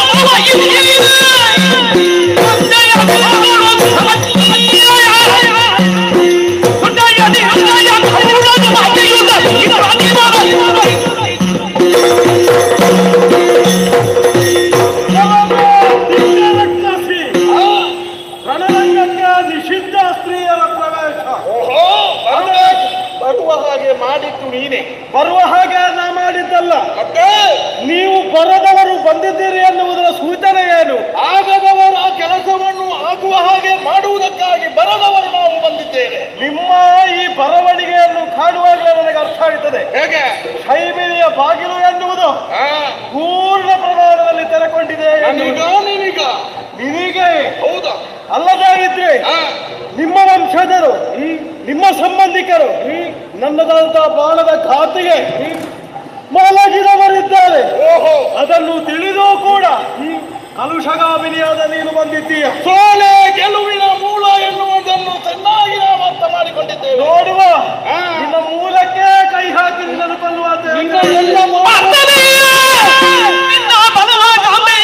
ಮಾಡಿದೆ ಬರುವ ಹಾಗೆ ನಾ ಮಾಡಿದ್ದಲ್ಲ ಮತ್ತೆ ನೀವು ಬರದವರು ಬಂದಿದ್ದೀರಿ ಎನ್ನುವುದರ ಸೂಚನೆ ಏನು ಆಗದವರ ಕೆಲಸವನ್ನು ಆಗುವ ಹಾಗೆ ಮಾಡುವುದಕ್ಕಾಗಿ ಬರದವರು ನಾವು ಬಂದಿದ್ದೇವೆ ನಿಮ್ಮ ಈ ಬರವಣಿಗೆಯನ್ನು ಕಾಣುವಾಗಲೇ ನನಗೆ ಅರ್ಥ ಆಗುತ್ತದೆ ಹೇಗೆ ಕೈಬಿರಿಯ ಬಾಗಿಲು ಎನ್ನುವುದು ಆ, ಪೂರ್ಣ ಪ್ರಮಾಣದಲ್ಲಿ ತೆರೆಕೊಂಡಿದೆ ನನಗ ಎನ್ನುವುದು. ನಿನಗ ನಿನಗೆ ಹೌದಾ ಅಲ್ಲದಾಗಿದ್ರೆ ಆ, ನಿಮ್ಮ ವಂಶಜರು ನಿಮ್ಮ ಸಂಬಂಧಿಕರು ನನ್ನದಂತ ಬಾಣದ ಖಾತೆಗೆ ಮಲಗಿದವರಿದ್ದಾರೆ ಓಹೋ ಅದನ್ನು ತಿಳಿದೂ ಕೂಡ ಕಲುಷಗಾಮಿನಿಯಾದ ನೀನು ಬಂದಿದ್ದೀಯ ಸೋಲೆ ಗೆಲುವಿನ ಮೂಲ ಎನ್ನುವುದನ್ನು ಚೆನ್ನಾಗಿ ನಾವು ಅರ್ಥ ಮಾಡಿಕೊಂಡಿದ್ದೇವೆ ನೋಡುವ ಆ. ನಿನ್ನ ಮೂಲಕ್ಕೆ ಕೈ ಹಾಕಿ ನಿನ್ನನ್ನು ಕೊಲ್ಲುವ ಅಂತ ನಿನ್ನ ಹೇಳಿದ್ರೆ ಎಲ್ಲ ಮಾತು ನಿನ್ನ ಬಲಗಾಮಿ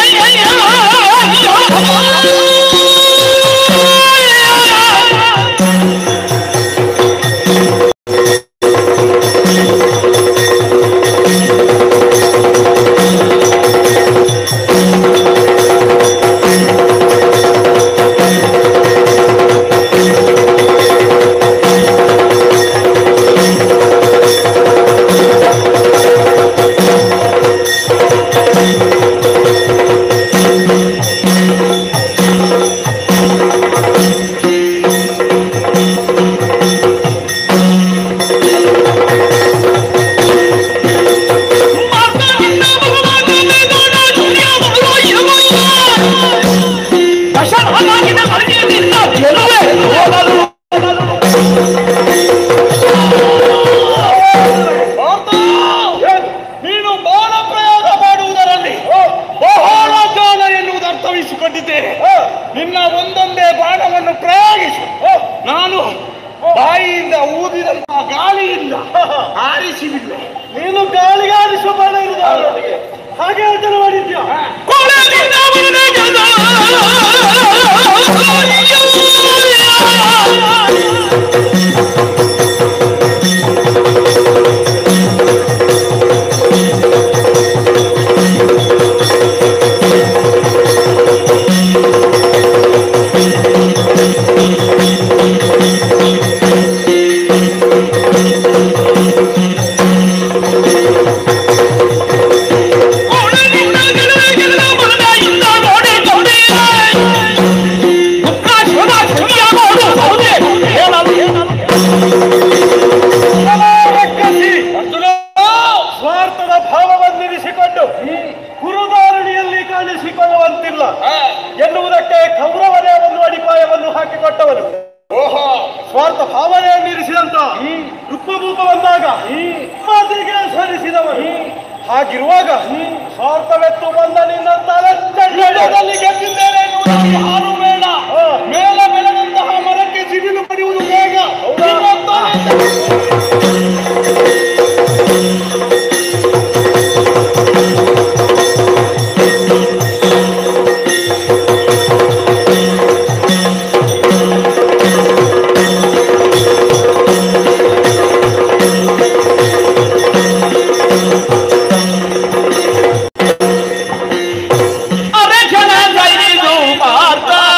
ದಶರಥನಾಗಿನ ಮನೆಯಿಂದ ಗೆಲುವೆ ಹೋಗಲು ಮಾತಾ, ನೀನು ಬಾಣ ಪ್ರಯೋಗ ಮಾಡುವುದರಲ್ಲಿ ಬಹಳ ಕಾಲ ಎನ್ನುವುದು ಅರ್ಥವಿಸಿಕೊಂಡಿದ್ದೇನೆ ನಿನ್ನ ಒಂದೊಂದೇ ಬಾಣವನ್ನು ಪ್ರಯೋಗಿಸಿ ನಾನು ಬಾಯಿಯಿಂದ ಊದಿದಂತಹ ಗಾಳಿಯಿಂದ ಆರಿಸಿ ಬಿಡುವೆ ನೀನು ಗಾಳಿಗೆ ಆಡಿಸುವ ಬಾಣ ಇರುವುದು ಅವರೊಟ್ಟಿಗೆ. ಹಾಗೆ ಯೋಚನೆ ಮಾಡಿದ್ಯಾ ಕೊಳಲಿನ ಮನೆಗದ ಕೊಳಲಿನ ಗೆಲುವೆ ಗೆಲುವ ಮನೆಯಿಂದ ನೋಡಿಕೊಂಡೆ ದುಃಖ ಶೋಧ ಶುರಿಯ ನೋಡು ಹೌದೇ ಹೇಳಲು ರಕ್ಕಸಿ, ಅರ್ಜುನ, ಸ್ವಾರ್ಥದ ಭಾವವನ್ನಿರಿಸಿಕೊಂಡು ಕುರುದಾರಣಿಯಲ್ಲಿ ಕಾಣಿಸಿಕೊಳ್ಳುವಂತಿಲ್ಲ ಎನ್ನುವುದಕ್ಕೆ ಕೌರವನೇ ಒಂದು ಅಡಿಪಾಯವನ್ನು ಹಾಕಿಕೊಟ್ಟವನು ಓಹೋ ಸ್ವಾರ್ಥ ಭಾವನೆಯನ್ನಿರಿಸಿದಂತ ರುಕ್ಮಭೂಪ ಬಂದಾಗ ಮಾತಿಗೆ ಸರಿಸಿದವನು ಹಾಗಿರುವಾಗ ಸ್ವಾರ್ಥವೆತ್ತು ಬಂದ ನಿನ್ನ ಯುದ್ಧದಲ್ಲಿ ಗೆದ್ದಿದ್ದೇನೆ ಎನ್ನುವುದಕ್ಕೆ ಹಾರು ಬೇಡ ಮೇಲೆ ಬೆಳೆದಂತಹ ಮರಕ್ಕೆ ಸಿಡಿಲು ಪಡೆಯುವುದು ಬೇಗ ಇವತ್ತು ಅರೆ ಜನ ಗೈದು ಪಾರ್ಥ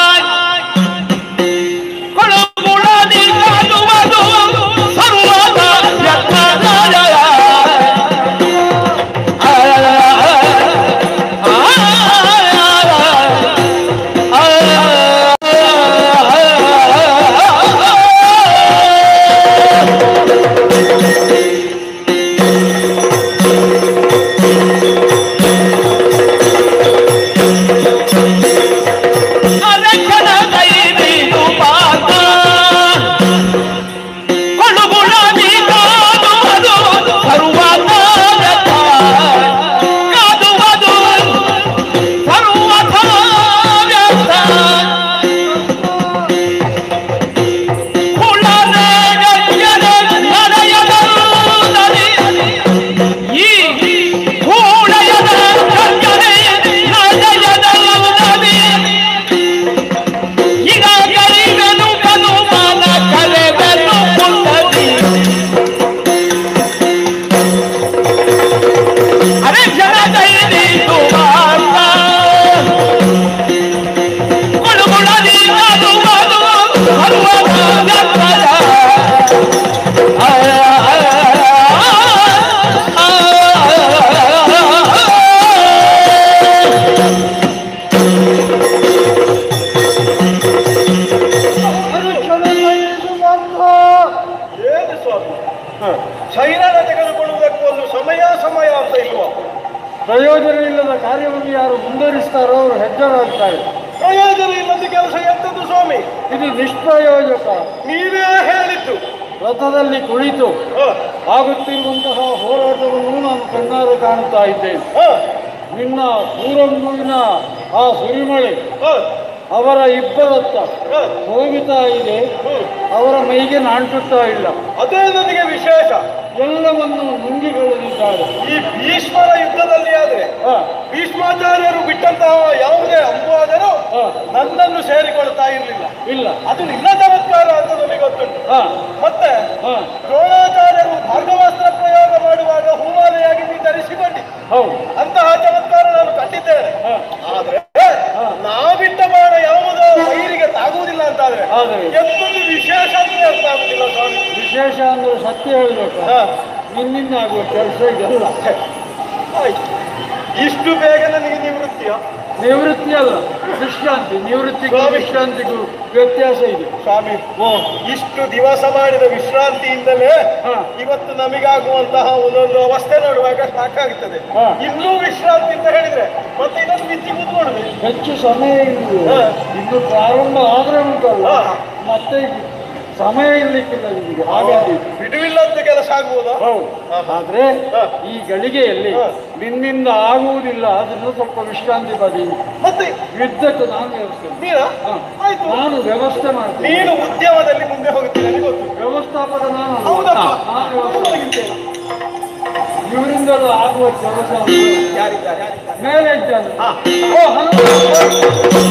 ಪ್ರಯೋಜನ ಇಲ್ಲದ ಕೆಲಸ ಎಂತದ್ದು ಸ್ವಾಮಿ ಇದು ನಿಷ್ಪ್ರಯೋಜಕ ನೀವೇ ಹೇಳಿದ್ದು ರಥದಲ್ಲಿ ಕುಳಿತು ಹ, ಆಗುತ್ತಿರುವಂತಹ ಹೋರಾಟವನ್ನು ನಾನು ಕಣ್ಣಾರೆ ಕಾಣುತ್ತಾ ಇದ್ದೇನೆ ಹ, ನಿನ್ನ ಊರಂಬುವಿನ ಆ ಸುರಿಮಳೆ ಹ, ಅವರ ಇಬ್ಬರತ್ತ ಹ, ಹೋಗುತ್ತಾ ಇದೆ ಹ್ಮ್. ಅವರ ಮೈಗೆ ನಾಂಟುತ್ತಾ ಇಲ್ಲ ಅದೇ ನನಗೆ ವಿಶೇಷ ಎಲ್ಲವನ್ನು ನುಂಗಿಕೊಳ್ಳಲಿದ್ದಾರೆ ಈ ಭೀಷ್ಮರ ಯುದ್ಧದಲ್ಲಿ ಆದ್ರೆ ಹ, ಭೀಷ್ಮಾಚಾರ್ಯರು ಬಿಟ್ಟಂತಹ ಯಾವುದೇ ಅಂಬುವಾದರೂ ಹ, ನನ್ನನ್ನು ಸೇರಿಕೊಳ್ತಾ ಇರಲಿಲ್ಲ ಇಲ್ಲ ಅದು ನಿನ್ನ ಚಮತ್ಕಾರ ಅಂತ ನನಗೆ ಗೊತ್ತುಂಟು ಹ, ಮತ್ತೆ ಹ, ದ್ರೋಣಾಚಾರ್ಯರು ಭಾರ್ಗವಾಸ್ತ್ರ ಪ್ರಯೋಗ ಮಾಡುವಾಗ ಹೂಮಾಲೆಯಾಗಿ ನೀ ಧರಿಸಿಕೊಂಡಿ ಹೌದು ಅಂತಹ ಚಮತ್ಕಾರ ನಾನು ಕಂಡಿದ್ದೇನೆ ಹ, ಆದ್ರೆ ನಾ ಬಿಟ್ಟ ಬಾಣ ಯಾವುದೋ ವೈರಿಗೆ ತಾಗುವುದಿಲ್ಲ ಅಂತಾದ್ರೆ ಆದರೆ ಎಂತೊಂದು ವಿಶೇಷ ಅಂದ್ರೆ ಅರ್ಥ ಆಗುದಿಲ್ಲ ಸ್ವಾಮಿ ವಿಶೇಷ ಅಂದ್ರೆ ಸತ್ಯ ಹೇಳ್ಬೇಕು ಹ, ನಿನ್ನಿಂದ ಆಗುವ ಕೆಲಸ ಇದೆಲ್ಲ ಆಯ್ತು ಇಷ್ಟು ಬೇಗ ನನಗೆ ನಿವೃತ್ತಿಯ ನಿವೃತ್ತಿ ಅಲ್ಲ ವಿಶ್ರಾಂತಿ ನಿವೃತ್ತಿಗೂ ಸ್ವಾಮಿ. ವಿಶ್ರಾಂತಿಗೂ ವ್ಯತ್ಯಾಸ ಇದೆ ಸ್ವಾಮಿ ಇಷ್ಟು ದಿವಸ ಮಾಡಿದ ವಿಶ್ರಾಂತಿಯಿಂದಲೇ ಹ. ಇವತ್ತು ನಮಗಾಗುವಂತಹ ಒಂದೊಂದು ಅವಸ್ಥೆ ನೋಡುವಾಗ ಸಾಕಾಗ್ತದೆ ಹ. ಇನ್ನೂ ವಿಶ್ರಾಂತಿ ಅಂತ ಹೇಳಿದ್ರೆ ಮತ್ತೆ ಇದನ್ನು ಬಿಚ್ಚಿ ಕೂತ್ಕೊಳ್ಳುದು ಹೆಚ್ಚು ಸಮಯ ಇಲ್ಲ ಹ. ಇನ್ನು ಪ್ರಾರಂಭ ಆದ್ರೆ ಉಂಟಲ್ಲ ಹ. ಮತ್ತೆ ಸಮಯ ಇರ್ಲಿಕ್ಕಿಲ್ಲ ನಿಮಗೆ ಹಾಗಾಗಿ ಬಿಡುವಿಲ್ಲದ ಕೆಲಸ ಆಗ್ಬೋದಾ ಹೌದು ಹ. ಆದ್ರೆ ಹ. ಈ ಗಳಿಗೆಯಲ್ಲಿ ಹ. ನಿನ್ನಿಂದ ಆಗುವುದಿಲ್ಲ ಅದನ್ನು ಸ್ವಲ್ಪ ವಿಶ್ರಾಂತಿ ಪಡಿ ಮತ್ತೆ ಯುದ್ಧಕ್ಕೆ ನಾನು ವ್ಯವಸ್ಥೆ ನೀರಾ ಹ. ಆಯ್ತು ನಾನು ವ್ಯವಸ್ಥೆ ಮಾಡ್ತೀನಿ ನೀನು ಉದ್ಯಮದಲ್ಲಿ ಮುಂದೆ ಹೋಗ್ತೀನಿ ನನಗೆ ಗೊತ್ತು ವ್ಯವಸ್ಥಾಪಕ ನಾನು ಅಲ್ಲ. ಹೌದಪ್ಪ ನಾನು ವ್ಯವಸ್ಥೆ ಇವರಿಂದಲೂ ಆಗುವ ಕೆಲಸ ಯಾರಿದ್ದಾರೆ ಮೇಲೆ ಇದ್ದಾನೆ ಹ. ಓ ಹನುಮ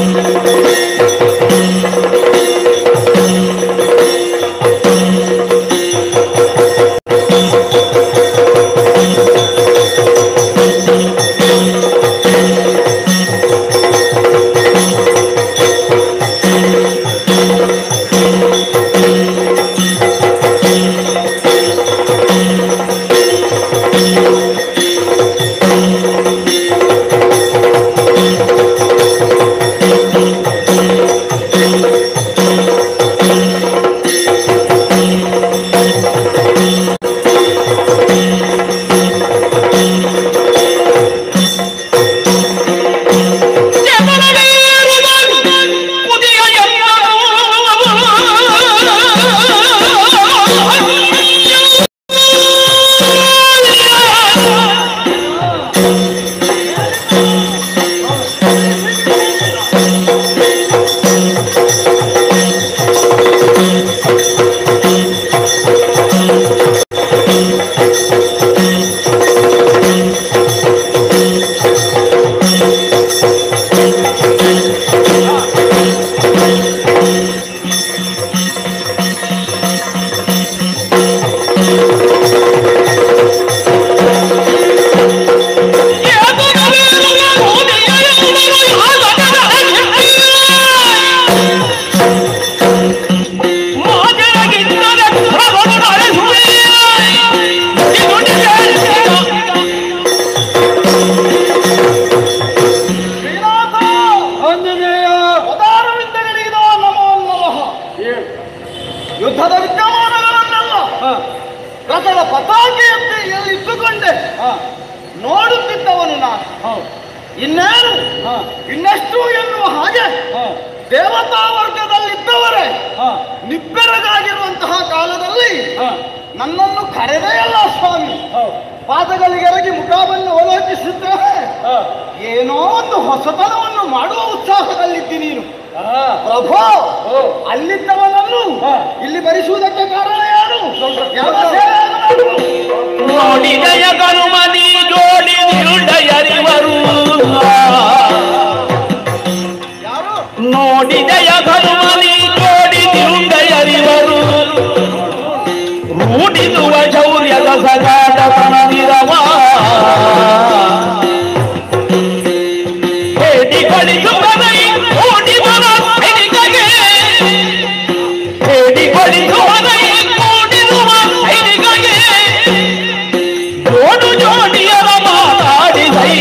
ಶ್ರೀನಾಥ ಆಂಜನೇಯ ಪದಾರವಿಂದಗಳಿಗೋ ನಮೋ ನಮಃ ಹೇಳು. ಯುದ್ಧದ ವಿದ್ಯಮಾನಗಳನ್ನೆಲ್ಲ ಹ, ರಥದ ಪತಾಕೆಯಂತೆ ಎಲ್ಲಿಟ್ಟುಕೊಂಡೆ ಹ, ನೋಡುತ್ತಿದ್ದವನು ನಾನು ಹೌದು. ಇನ್ನೇನು ಹ, ಇನ್ನೆಷ್ಟು ಎನ್ನುವ ಹಾಗೆ ಹ, ದೇವತಾ ವರ್ಗದಲ್ಲಿದ್ದವರೇ ಹ, ನಿಬ್ಬೆರಗಾಗಿರುವಂತಹ ಕಾಲದಲ್ಲಿ ಹ, ನನ್ನನ್ನು ಕರೆದೇ ಅಲ್ಲ ಸ್ವಾಮಿ ಹೌದು. ಪಾದಗಳಿಗೆರಗಿ ಮುಖವನ್ನು ಅವಲೋಕಿಸುತ್ತೇವೆ ಹ, ಏನೋ ಒಂದು ಹೊಸತನವನ್ನು ಮಾಡುವ ಉತ್ಸಾಹದಲ್ಲಿದ್ದಿ ನೀನು ಹ, ಪ್ರಭು ಓ, ಅಲ್ಲಿದ್ದವನನ್ನು ಹ. ಇಲ್ಲಿ ಭರಿಸುವುದಕ್ಕೆ ಕಾರಣ ಯಾರು ಸ್ವಲ್ಪ ಯಾವ ಕೆಲಸ- ಸೇವೆಯನ್ನು ಮಾಡುವ? ನೋಡಿದೆಯ ಕನುಮನಿ ಜೋಡಿ ನಿರುಡಯರಿವರು ಯಾರು ನೋಡಿದೆಯ ಕನುಮನಿ ಜೋಡಿ ನಿರುಡಯರಿವರು ರೂಢಿಸುವ ಶೌರ್ಯದ ಸಗಾಟ ತನದಿರವ ಹೇಳಿ ಕಳಿಸುವನೈ ಓಡಿದನ ಸೈನಿಕಗೆ ಹೇಳಿ ಕಳಿಸುವನೈ ಓಡಿರುವ ಸೈನಿಕಗೆ ಜೋಡು ಜೋಡಿಯರ ಮಾತಾಡಿದೈ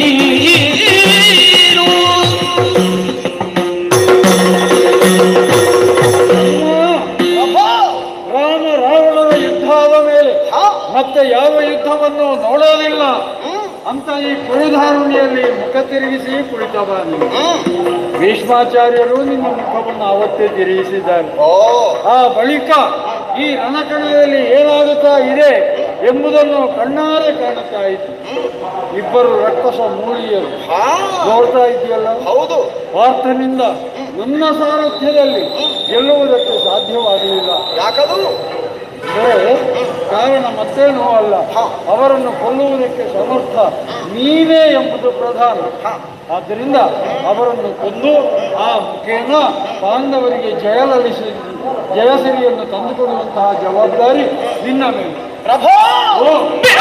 ಪ್ರಭು ರಾಮ ರಾವಣರ ಯುದ್ಧ ಆದ ಮೇಲೆ ಹಾ? ಮತ್ತೆ ಯಾವ ಯುದ್ಧವನ್ನು ನೋಡೋದಿಲ್ಲ ಹ್ಮ್, ಅಂತ ಈ ಕುಳಿಧಾರುಣಿಯಲ್ಲಿ ಮುಖ ತಿರುಗಿಸಿ ಕುಳಿತವ ನೀನು ಹ್ಮ್. ಭೀಷ್ಮಾಚಾರ್ಯರು ನಿಮ್ಮ ಮುಖವನ್ನು ಅವತ್ತೇ ತಿರುಗಿಸಿದ್ದಾರೆ ಓ ಆ ಬಳಿಕ ಈ ರಣಕಣದಲ್ಲಿ ಏನಾಗುತ್ತಾ ಇದೆ ಎಂಬುದನ್ನು ಕಣ್ಣಾರೆ ಕಾಣುತ್ತಾ ಇತ್ತು ಇಬ್ಬರು ರಕ್ಕಸ ಮೂಲಿಯರು ಹಾ ನೋಡ್ತಾ ಇದೆಯಲ್ಲ ಹೌದು ಪಾರ್ಥನಿಂದ ನನ್ನ ಸಾರಥ್ಯದಲ್ಲಿ ಗೆಲ್ಲುವುದಕ್ಕೆ ಸಾಧ್ಯವಾಗಲಿಲ್ಲ ಯಾಕದು ಅಂದರೆ ಕಾರಣ ಮತ್ತೇನೂ ಅಲ್ಲ ಅವರನ್ನು ಕೊಲ್ಲುವುದಕ್ಕೆ ಸಮರ್ಥ ನೀನೇ ಎಂಬುದು ಪ್ರಧಾನ ಆದ್ದರಿಂದ ಅವರನ್ನು ಕೊಂದು ಆ ಮುಖೇನ ಪಾಂಡವರಿಗೆ ಜಯಲಲಿಸಿ ಜಯಸಿರಿಯನ್ನು ತಂದುಕೊಡುವಂತಹ ಜವಾಬ್ದಾರಿ ನಿನ್ನ ಮೇಲೆ ಪ್ರಭೋ ಓ,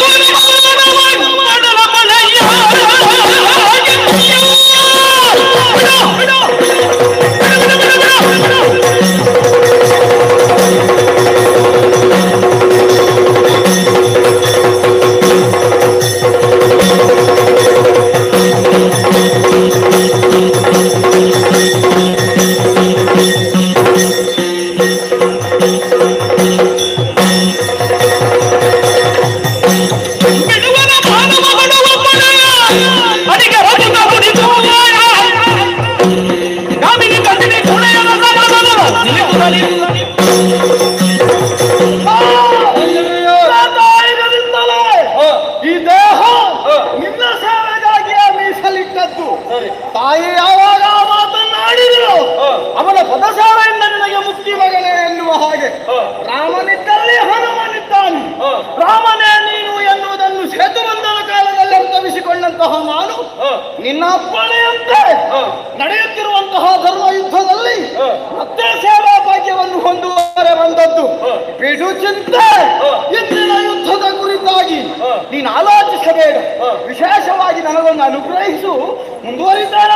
ತಾಯಿಗಳಿಂದಲೇ ಈ ದೇಹ ನಿನ್ನ ಸೇವೆಗಾಗಿಯೇ ಮೀಸಲಿಟ್ಟದ್ದು ತಾಯಿ ಯಾವಾಗ ಆ ಮಾತನ್ನಾಡಿದಳು ಅವನ ಪದಸಾರೆಯಿಂದ ನಿನಗೆ ಮುಕ್ತಿ ಮಗನೇ ಎನ್ನುವ ಹಾಗೆ ರಾಮನಿದ್ದಲ್ಲಿ ಹನುಮನಿದ್ದಾನೆ ರಾಮನೇ ನೀನು ಎನ್ನುವುದನ್ನು ಸೇತುಬಂಧನ ಕಾಲದಲ್ಲಿ ಅರ್ಥವಿಸಿಕೊಂಡಂತಹ ನಾನು ನಿನ್ನ ಅಪ್ಪಣೆಯಂತೆ ನಡೆಯುತ್ತಿರುವಂತಹ ಧರ್ಮ ಯುದ್ಧದಲ್ಲಿ ಮತ್ತೆ ಸೇವಾ ಭಾಗ್ಯವನ್ನು ಹೊಂದುವರೆ ಬಂದದ್ದು ಬಿಡು ಚಿಂತೆ ಇಂದಿನ ಯುದ್ಧದ ಕುರಿತಾಗಿ ನೀನು ಆಲೋಚಿಸಬೇಡ ವಿಶೇಷವಾಗಿ ನನಗೊಂದು ಅನುಗ್ರಹಿಸು ಮುಂದುವರಿದ್ದೇನೆ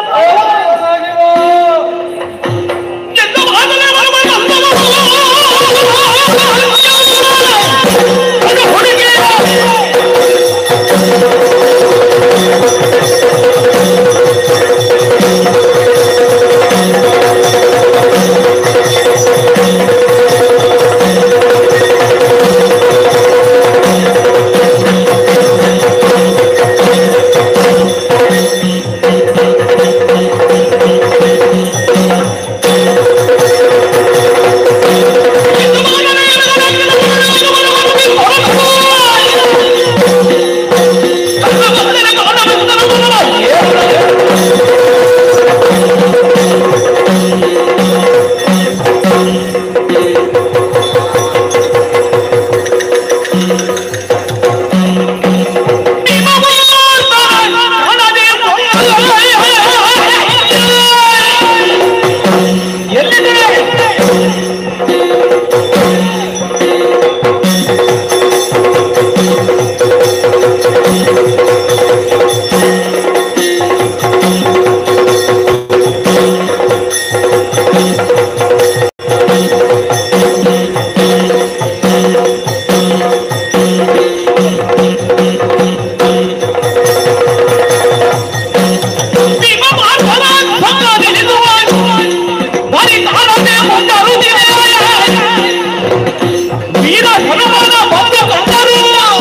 ವೀರ ಹನುಮಾನ ಬಂದು ಕಂಡರು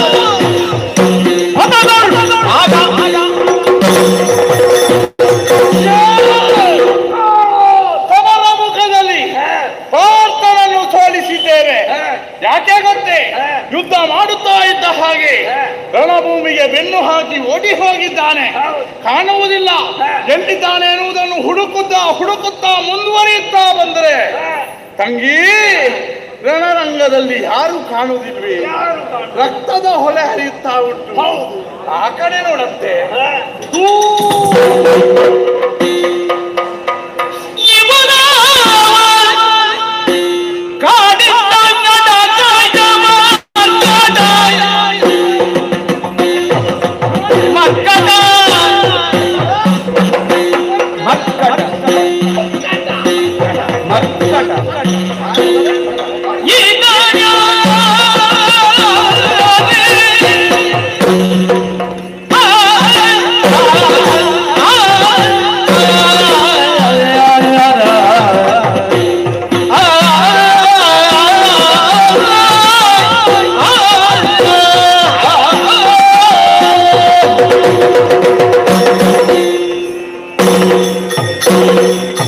ಆಗ ಸಮರ ಮುಖದಲ್ಲಿ ಪಾರ್ಥನನ್ನು ಸೋಲಿಸಿದ್ದೇವೆ ಯಾಕೆ ಗೊತ್ತೇ ಯುದ್ಧ ಮಾಡುತ್ತಾ ಇದ್ದ ಹಾಗೆ ರಣಭೂಮಿಗೆ ಬೆನ್ನು ಹಾಕಿ ಓಡಿ ಹೋಗಿದ್ದಾನೆ ಕಾಣುವುದಿಲ್ಲ ಎಲ್ಲಿದ್ದಾನೆ ಎನ್ನುವುದನ್ನು ಹುಡುಕುತ್ತಾ ಹುಡುಕುತ್ತಾ ಮುಂದುವರಿಯುತ್ತಾ ಬಂದರೆ ತಂಗಿ ರಣರಂಗದಲ್ಲಿ ಯಾರು ಕಾಣುವುದಿಲ್ವೇ ರಕ್ತದ ಹೊಳೆ ಹರಿಯುತ್ತಾ ಉಂಟು ಆ ಕಡೆ ನೋಡಂತೆ ಇವನ ಕಾಡಿದ್ದ ಕಡ ಕಡ ಮಕ್ಕಳ ಮಕ್ಕಳ ಈಗ ಆ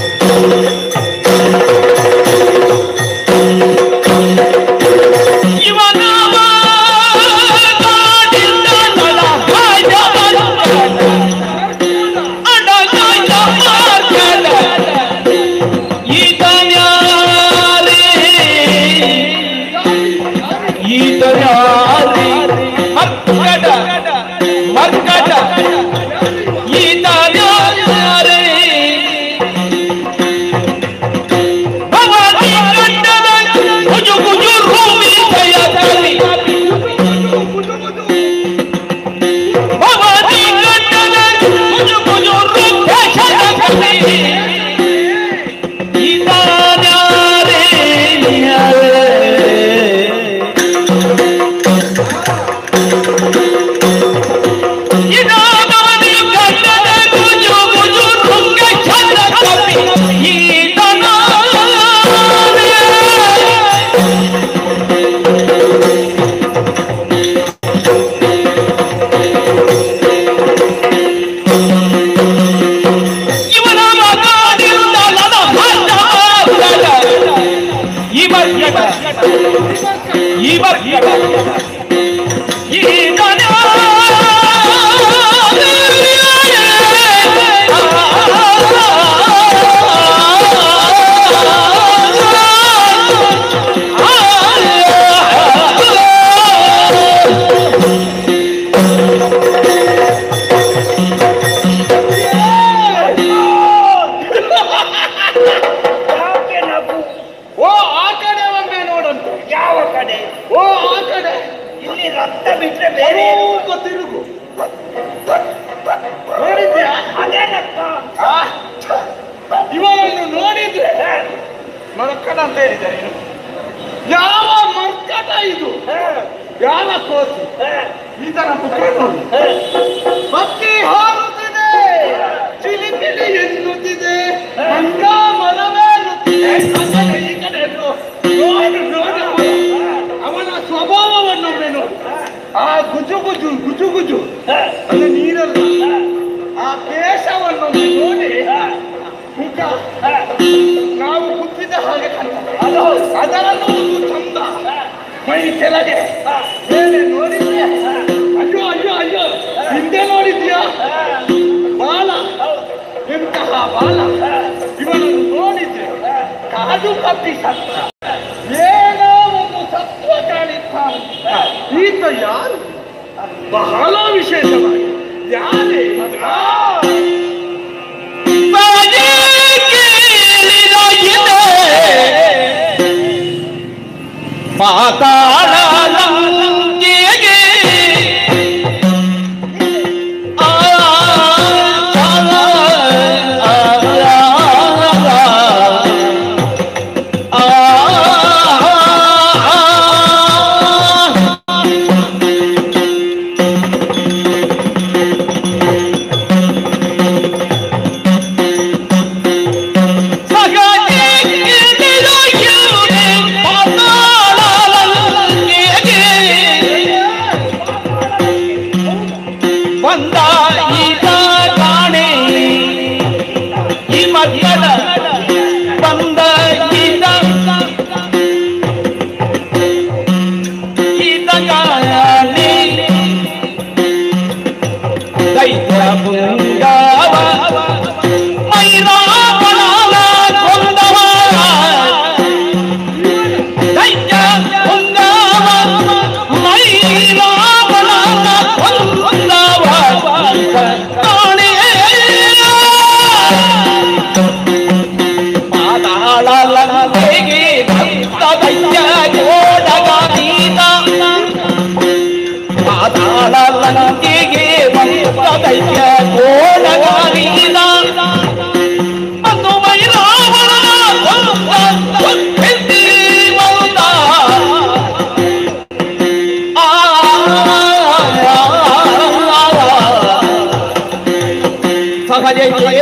ಈ ಮಕ್ಕಳ ಈಗ ಯಾಕೆ ನಗು ಓ ಆ ಕಡೆ ಒಮ್ಮೆ ನೋಡಂತೆ ಯಾವ ಕಡೆ ಓ ಆ ಕಡೆ ಇಲ್ಲಿ ರಕ್ತ ಬಿಟ್ರೆ ಬೇರೆ ಏನು? ಸ್ವಲ್ಪ ತಿರುಗು ನೋಡಿದ್ಯಾ ಅದೇನಕ್ಕ ಆ, ಇವನನ್ನು ನೋಡಿದ್ರೆ ಮರ್ಕಟ ಅಂತ ಹೇಳಿದ್ದಾರೆ ಇನ್ನು. ಯಾವ ಮರ್ಕಟ ಇದು ಯಾವ ಕೋತಿ ಇದರ ಮುಖ ನೋಡಿ ಹಕ್ಕಿ ಹಾರುತ್ತಿದೆ ಚಿಲಿಪಿಲಿ ಎನ್ನುತ್ತಿದೆ ಮಂಗ ಮರವೇರುತ್ತಿದೆ ಕಸಲೆ ಈ ಕಡೆ ನೋಡು. ನೋಡು ನೋಡು ಅವನ. ಅವನ ಸ್ವಭಾವವನ್ನು ನೋಡು ಆ ಗುಜು ಗುಜು ಗುಜು ಗುಜು ಅದು ನೀರಲ್ಲ ಆ ಕೇಶವನ್ನು ನೋಡಿ ಮುಖ ನಾವು ಕುತ್ತಿದ ಹಾಗೆ ಕಾಣ್ತದೆ ಅದು ಅದರಲ್ಲೂ ಒಂದು ಚಂದ ಮೈ ಕೆಳಗೆ ಮೇಲೆ ನೋಡಿದ್ಯಾ ಅಯ್ಯೋ ಅಯ್ಯೋ ಅಯ್ಯೋ ಹಿಂದೆ ನೋಡಿದ್ಯಾ ಬಾಲ ಎಂತಹ ಬಾಲ ಇವನನ್ನು ನೋಡಿದ್ರೆ ಕಾದು ಕಪ್ಪಿ ಸತ್ತ ಏನೋ ಒಂದು ಸತ್ವ ಕಾಣಿಸ್ತಾನೆ ಈತ ಯಾರು ಬಹಳ ವಿಶೇಷವಾಗಿ ಯಾರೇ ಆ! ಪಾತಾಳ ಲಂಕೆಗೆ ಆ, ಆ, ಆ, ಆ, ಆ, ಬಂದ ಈಗ ಕಾಣೆ ಈ ಮಕ್ಕಳ ಬಂದ ಈಗ ಈತ ಕಾಣೆ ದೈತ್ಯ ಪುಂಗಾವ ಮೈರಾವಣನ ಕೊಂದವ ದೈತ್ಯ ಪುಂಗಾವ ಮೈರಾವಣನ ಕೊಂದವ ಕಾಣೆ ಪಾತಾಳ ಲಂಕೆಗೆ ಭಕ್ತ ದೈತ್ಯ ಗೋಡಗಾದೀತ ಪಾತಾಳ ಲಂಕೆಗೆ ಭಕ್ತ ದೈತ್ಯ ಗೋಡಗಾದೀತ ಮತ್ತು ಮೈರಾವಣ ಕೊಂದ ಬಂದ ಆ ಸಹಜ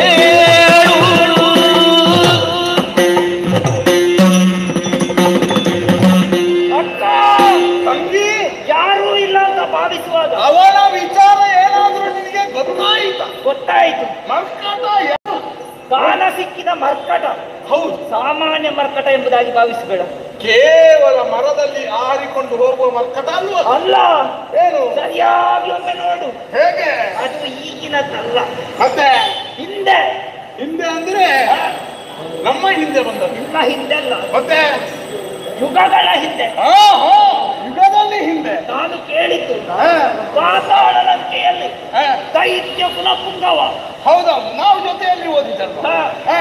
ಅಕ್ಕ ತಂಗಿ ಯಾರೂ ಇಲ್ಲ ಅಂತ ಭಾವಿಸುವಾಗ ಅವನ ವಿಚಾರ ಏನಾದ್ರೂ ನಿನಗೆ ಗೊತ್ತಾಯಿತ ಗೊತ್ತಾಯಿತು ಮರ್ಕಟ ಏನು? ಕಾಲ ಸಿಕ್ಕಿದ ಮರ್ಕಟ ಹೌದು ಸಾಮಾನ್ಯ ಮರ್ಕಟ ಎಂಬುದಾಗಿ ಭಾವಿಸಬೇಡ ಕೇವಲ ಮರದಲ್ಲಿ ಆರಿಕೊಂಡು ಹೋಗುವ ಮರ್ಕಟ ಅಲ್ವಾ ಅಲ್ಲ ಏನು ಸರಿಯಾಗಿ ಒಮ್ಮೆ ನೋಡು ಹೇಗೆ ಅದು ಈಗಿನದ್ದಲ್ಲ ಮತ್ತೆ ಹಿಂದೆ ಹಿಂದೆ ಅಂದ್ರೆ ನಮ್ಮ ಹಿಂದೆ ಬಂದದ್ದು ನಿಮ್ಮ ಹಿಂದೆ ಅಲ್ಲ ಮತ್ತೆ ಯುಗಗಳ ಹಿಂದೆ ಆ, ಹಾ, ಯುಗದಲ್ಲಿ ಹಿಂದೆ ನಾನು ಕೇಳಿದ್ದು ಆ, ಪಾತಾಳ ಲಂಕೆಯಲ್ಲಿ ಆ, ದೈತ್ಯ ಕುಲಪುಂಗವ ಹೌದೌದು ನಾವು ಜೊತೆಯಲ್ಲಿ ಓದಿದ್ದಲ್ವ ಹಾ. ಆ,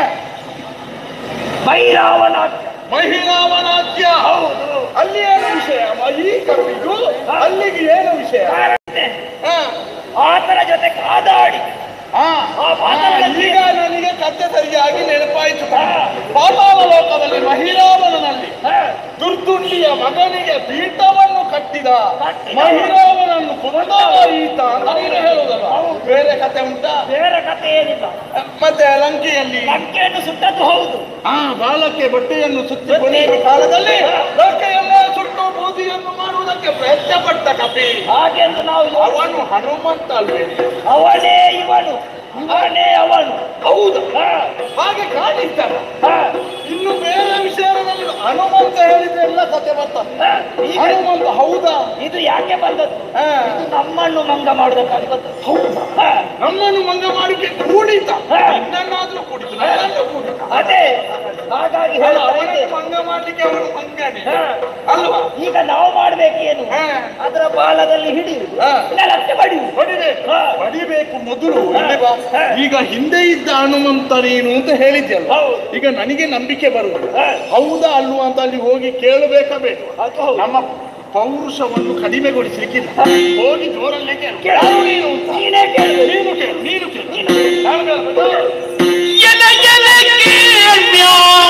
ಭೈರವನಾಟ್ಯ ಮಹಿಳಾವನಾಟ್ಯ ಹೌದು ಅಲ್ಲಿ ಏನು ವಿಷಯ ಈ ಕವಿದು ಅಲ್ಲಿಗೆ ಏನು ವಿಷಯ ಕಾರಣ ಆ, ಆತನ ಜೊತೆ ಕಾದಾಡಿ ಆ, ಆ ಪಾತಾಳದಲ್ಲಿ- ಈಗ ನನಗೆ ಕಥೆ ಸರಿಯಾಗಿ ನೆನಪಾಯಿತು ಹಾ. ಪಾತಾಳ ಲೋಕದಲ್ಲಿ ಮಹಿಳಾವನಲ್ಲಿ ಹಾ, ದುರ್ದುಂಡಿಯ ಮಗನಿಗೆ ಪೀಠವನ್ನು ಕಟ್ಟಿದ ಕಟ್ಟಿದ. ಮಹಿಳಾವನನ್ನು ಕೊಂದವ ಈತ ಅಂತ ನೀನು ಹೇಳುದಲ್ಲ ಹೌದು. ಬೇರೆ ಕಥೆ ಉಂಟಾ ಬೇರೆ ಕಥೆ ಏನಿಲ್ಲ ಮತ್ತೆ ಲಂಕೆಯಲ್ಲಿ ಲಂಕೆಯನ್ನು ಸುಟ್ಟದ್ದು ಹೌದು ಆ ಬಾಲಕ್ಕೆ ಬಟ್ಟೆಯನ್ನು ಸುತ್ತಿ ಕೊನೆಯ ಕಾಲದಲ್ಲಿ ಲಂಕೆಯಲ್ಲೇ ಸುಟ್ಟು ಬೂದಿಯನ್ನು ಮಾಡುವುದಕ್ಕೆ ಪ್ರಯತ್ನ ಪಟ್ಟ ಕಪಿ ಹಾಗೆಂದು ನಾವು ಯೋಚಿಸಿ- ಅವನು ಹನುಮಂತ ಅಲ್ವೇ ಅವನೇ ಇವನು ಇವನೇ ಅವನು ಹೌದು ಹಾ, ಹಾಗೆ ಕಾಣಿಸ್ತಾರ ಹಾ. ಇನ್ನು ಬೇರೆ ವಿಷಯದಲ್ಲಿ ಹನುಮಂತ ಹೇಳಿದ್ರೆಲ್ಲ ಕತೆ ಬರ್ತದೆ ಈಗ ಹನುಮಂತ ಹೌದಾ ಇದು ಯಾಕೆ ಬಂದದ್ದು ಹಾ. ಇದು ನಮ್ಮನ್ನು ಮಂಗ ಮಾಡೋದಕ್ಕಾಗಿ ಬಂದದ್ದು ಹೌದಾ ಹಾ. ನಮ್ಮನ್ನು ಮಂಗ ಮಾಡಿಕೆ ಕೂಡಿತ ಹಾ. ನನ್ನಾದ್ರೂ ಕೂಡಿತು ನನ್ನನ್ನು ಕೂಡಿತ ಅದೇ ಹಾಗಾಗಿ ಅಲ್ಲ, ಹೇಳ್ತಾ ಅವನನ್ನು ಇದ್ದೆ. ಮಂಗ ಮಾಡ್ಲಿಕ್ಕೆ ಅವನು ಮಂಗನೇ ಹಾ. ಅಲ್ವಾ ಈಗ ನಾವು ಮಾಡ್ಬೇಕೇನು ಹಾ. ಅದರ ಬಾಲದಲ್ಲಿ ಹಿಡಿಯುವುದು ಹಾ. ನೆಲಕ್ಕೆ ಬಡಿಯುವುದು ಹೊಡಿಬೇಕು ಹಾ. ಹೊಡಿಬೇಕು ಮೊದಲು ಇಲ್ಲಿ ಬಾ. ಹಾ. ಈಗ ಹಿಂದೆ ಇದ್ದ ಹನುಮಂತ ನೀನು ಅಂತ ಹೇಳಿದ್ಯಲ್ಲ ಹೌದು. ಈಗ ನನಗೆ ನಂಬಿಕೆ ಬರುವುದು ಹಾ. ಹೌದಾ ಅಲ್ವಾ ಅಂತ ಅಲ್ಲಿ ಹೋಗಿ ಕೇಳಬೇಕಾ ಬೇಕು ಅದು ಹೌದು. ನಮ್ಮ ಪೌರುಷವನ್ನು ಕಡಿಮೆಗೊಳಿಸಲಿಕ್ಕಿಲ್ಲ ಹೋಗಿ ಜೋರಲ್ಲೇ ಕೇಳು ಕೇಳು. ಯಾರು ನೀನು ಅಂತ? ನೀನೇ ಕೇಳು. ನೀನು ಕೇಳು ನೀನು ಕೇಳು ನಾನು ಕೇಳ್ಬೇಕಾ? ಎಲೆ ಎಲೆ ಕೇಳ್ಮ್ಯ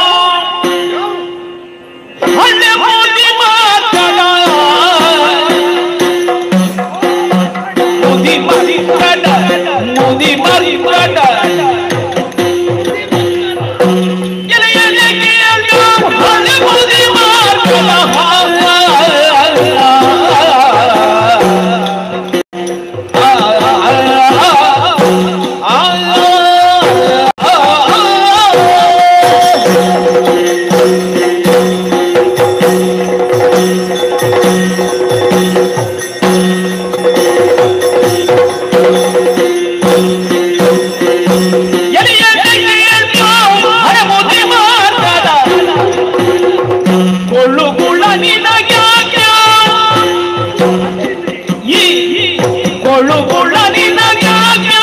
ಹಳ್ಳಿ ಮೋದಿ ಮಾತಡ ಮೋದಿ ಮರಿ ಕಡ ಮೋದಿ ಮರಿ ಕಡ ಎಲೆ ಎಲೆ ಕೇಳ್ಮ್ಯ ಹಳ್ಳಿ ಮೋದಿ ಕೊಳ್ಳುಗುಳ ನಿನಗ್ಯಾಕ್ಯ ಈ ಕೊಳ್ಳುಗುಳ ನಿನಗ್ಯಾಕ್ಯ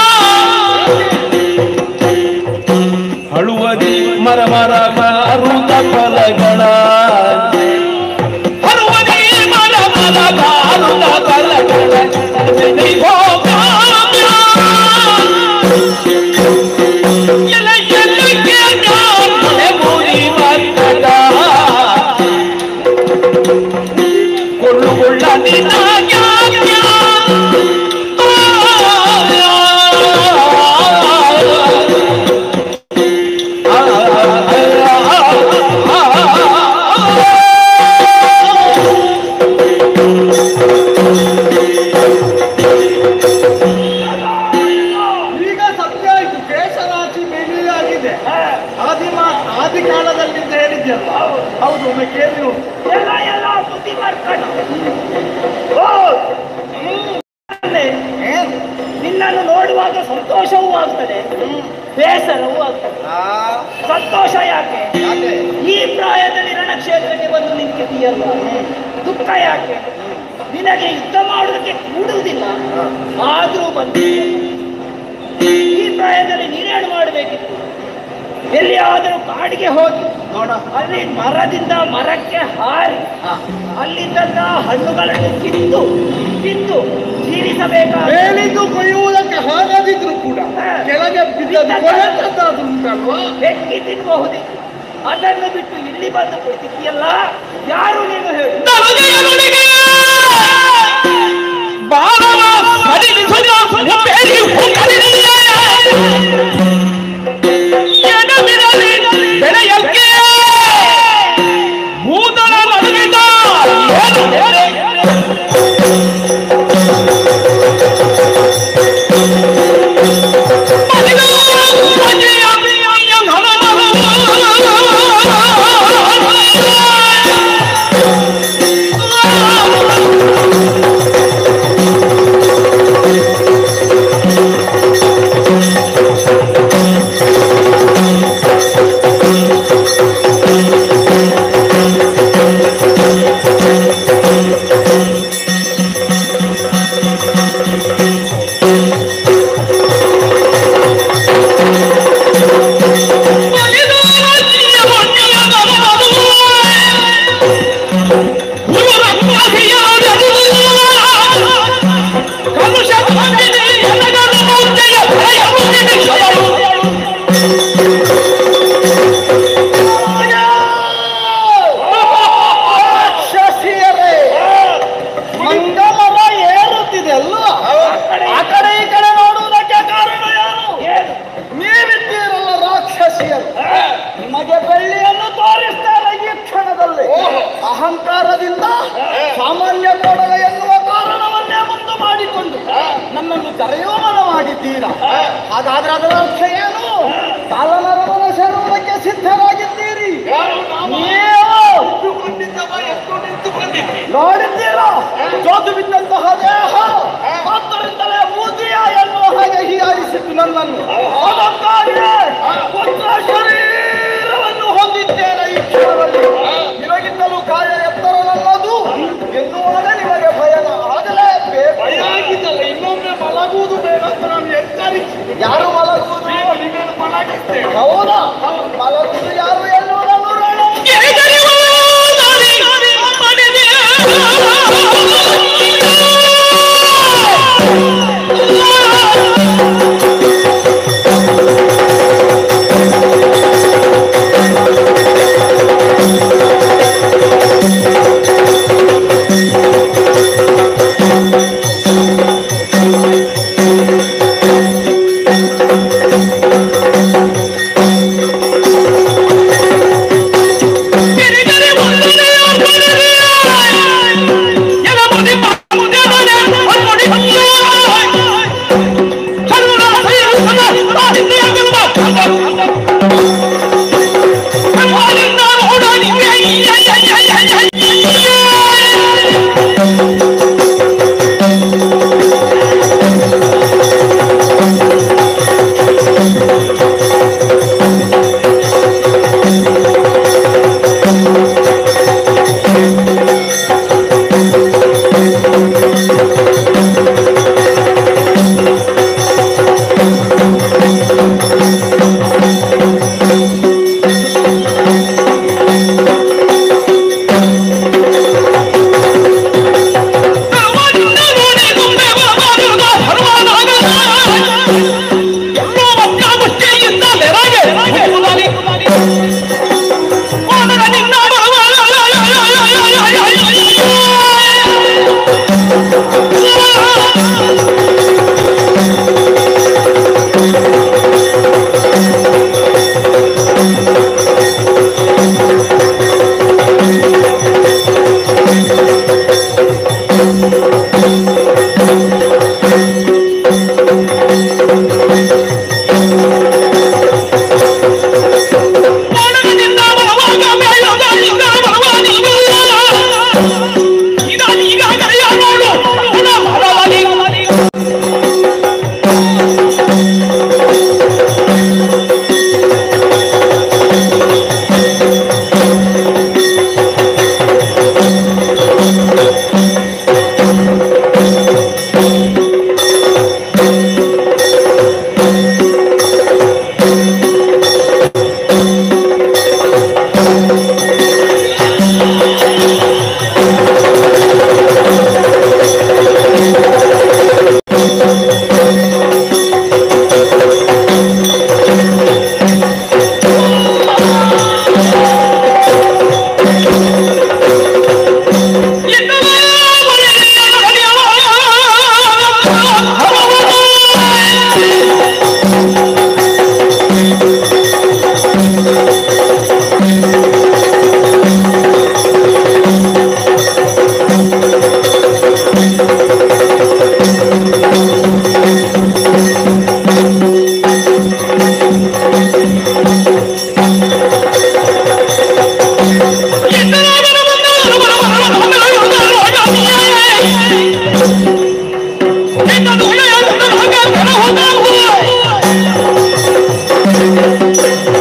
ಹಳುವದಿ ಮರ ಮರ ಮಾರುತ ಫಲಗಳ ಹಳುವದಿ ಮರ ಮರ ಮಾರುತ ಫಲಗಳ ಜೈ ಭೋಗಾಮ್ಯ. ಎಲೆ ಎಲೆ ಕೆನಾಳೆ ಮುರಿ ಮಕ್ಕಳ ಕೊಳ್ಳುಗೊಳ್ಳ ನಿನಗ್ಯಾಕ್ಯ ಈಗ ಸತ್ಯ ಆಯ್ತು ಕೇಶರಾಶಿ ಬೆಳ್ಳಿಯಾಗಿದೆ ಹಾ. ಆದಿ ಮಾ ಆದಿ ಕಾಲದಲ್ಲಿ ಅಂತ ಹೇಳಿದ್ಯಲ್ಲ ಹೌದು ಒಮ್ಮೆ ಕೇಳಿ ನೋಡು ಎಲ್ಲ ಎಲ್ಲ ಬುದ್ಧಿ ಮಾಡ್ಕೊಂಡು ಓ ಅಂದ್ರೆ ನಿನ್ನನ್ನು ನೋಡುವಾಗ ಸಂತೋಷವೂ ಆಗ್ತದೆ ಬೇಸರವೂ ಆಗ್ತದೆ ಸಂತೋಷ ಯಾಕೆ ಈ ಪ್ರಾಯದಲ್ಲಿ ರಣಕ್ಷೇತ್ರಕ್ಕೆ ಬಂದು ನಿಂತಿದೆಯಲ್ಲ ದುಃಖ ಯಾಕೆ ನಿನಗೆ ಯುದ್ಧ ಮಾಡುವುದಕ್ಕೆ ಕೂಡುವುದಿಲ್ಲ ಆದರೂ ಬಂದಿಲ್ಲ ಈ ಪ್ರಾಯದಲ್ಲಿ ನೀನೇನು ಮಾಡಬೇಕಿತ್ತು ಎಲ್ಲಿಯಾದರೂ ಕಾಡಿಗೆ ಹೋಗಿ ನೋಡ ಅಲ್ಲಿ ಮರದಿಂದ ಮರಕ್ಕೆ ಹಾರಿ ಅಲ್ಲಿದ್ದಂತ ಹಣ್ಣುಗಳನ್ನು ತಿಂದು ತಿಂದು ಜೀವಿಸಬೇಕಾದ ಹೇಳಿದ್ದು ಕೊಯ್ಯುವುದಕ್ಕೆ ಹಾಗಾದಿದ್ರು ಕೂಡ ಕೆಳಗೆ ಬಿದ್ದದ್ದು ಕೊಳೆತದ್ದಾದ್ರೂ ಉಂಟಲ್ವಾ ಬೆಂಕಿ ತಿನ್ನಬಹುದೇ ಅದನ್ನು ಬಿಟ್ಟು ಇಲ್ಲಿ ಬಂದು ಕುಳಿತಿದ್ದೀಯಲ್ಲ ಯಾರು ನೀನು ಹೇಳು ಬಾಲವ ಸಡಿಲಿಸುವ ಮುಪ್ಪೇರಿ ಹುಕ್ಕಲಿದೆಯೇ? ಎಡಬಿಡಲಿ ಬೆಳೆಯಲ್ಕೆ ಭೂತಳ ಮದುವೆದ ಶಶಿಯರೇ ಮಂಗಮರ ಏರುತ್ತಿದೆ ಅಲ್ವಾ ಆ ಕಡೆ ಈ ಕಡೆ ನೋಡುವುದಕ್ಕೆ ಕಾರಣ ಯಾರು ಏನು ನೀವಿದ್ದೀರಲ್ಲ ರಾಕ್ಷಸಿಯರು ನಿಮಗೆ ಬೆಳ್ಳಿಯನ್ನು ತೋರಿಸ್ತಾರೆ ಈ ಕ್ಷಣದಲ್ಲಿ ಅಹಂಕಾರದಿಂದ ಸಾಮಾನ್ಯ ಕೊಡಲ ಎನ್ನುವ ಕಾರಣವನ್ನೇ ಮುಂದೆ ಮಾಡಿಕೊಂಡು ನಮ್ಮನ್ನು ಕರೆಯೋಮನ ಮಾಡಿದ್ದೀರಾ ಹಾಗಾದ್ರೆ ಅದರ ಅರ್ಥ ಏನು ಕಾಲನರವನ ಶರಣಕ್ಕೆ ಸಿದ್ಧರಾಗಿದ್ದೀರಿ ನೀವು ಯಾರು ಮಲಗುವುದು ನೀವು ನಿನ್ನನ್ನು ಪಲಾಗಿಸ್ತೇವೆ ಹೌದಾ ಮಲಗುವುದು ಯಾರು ಎನ್ನುವುದನ್ನು ನೋಡೋಣ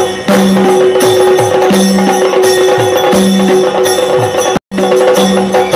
¡Vamos!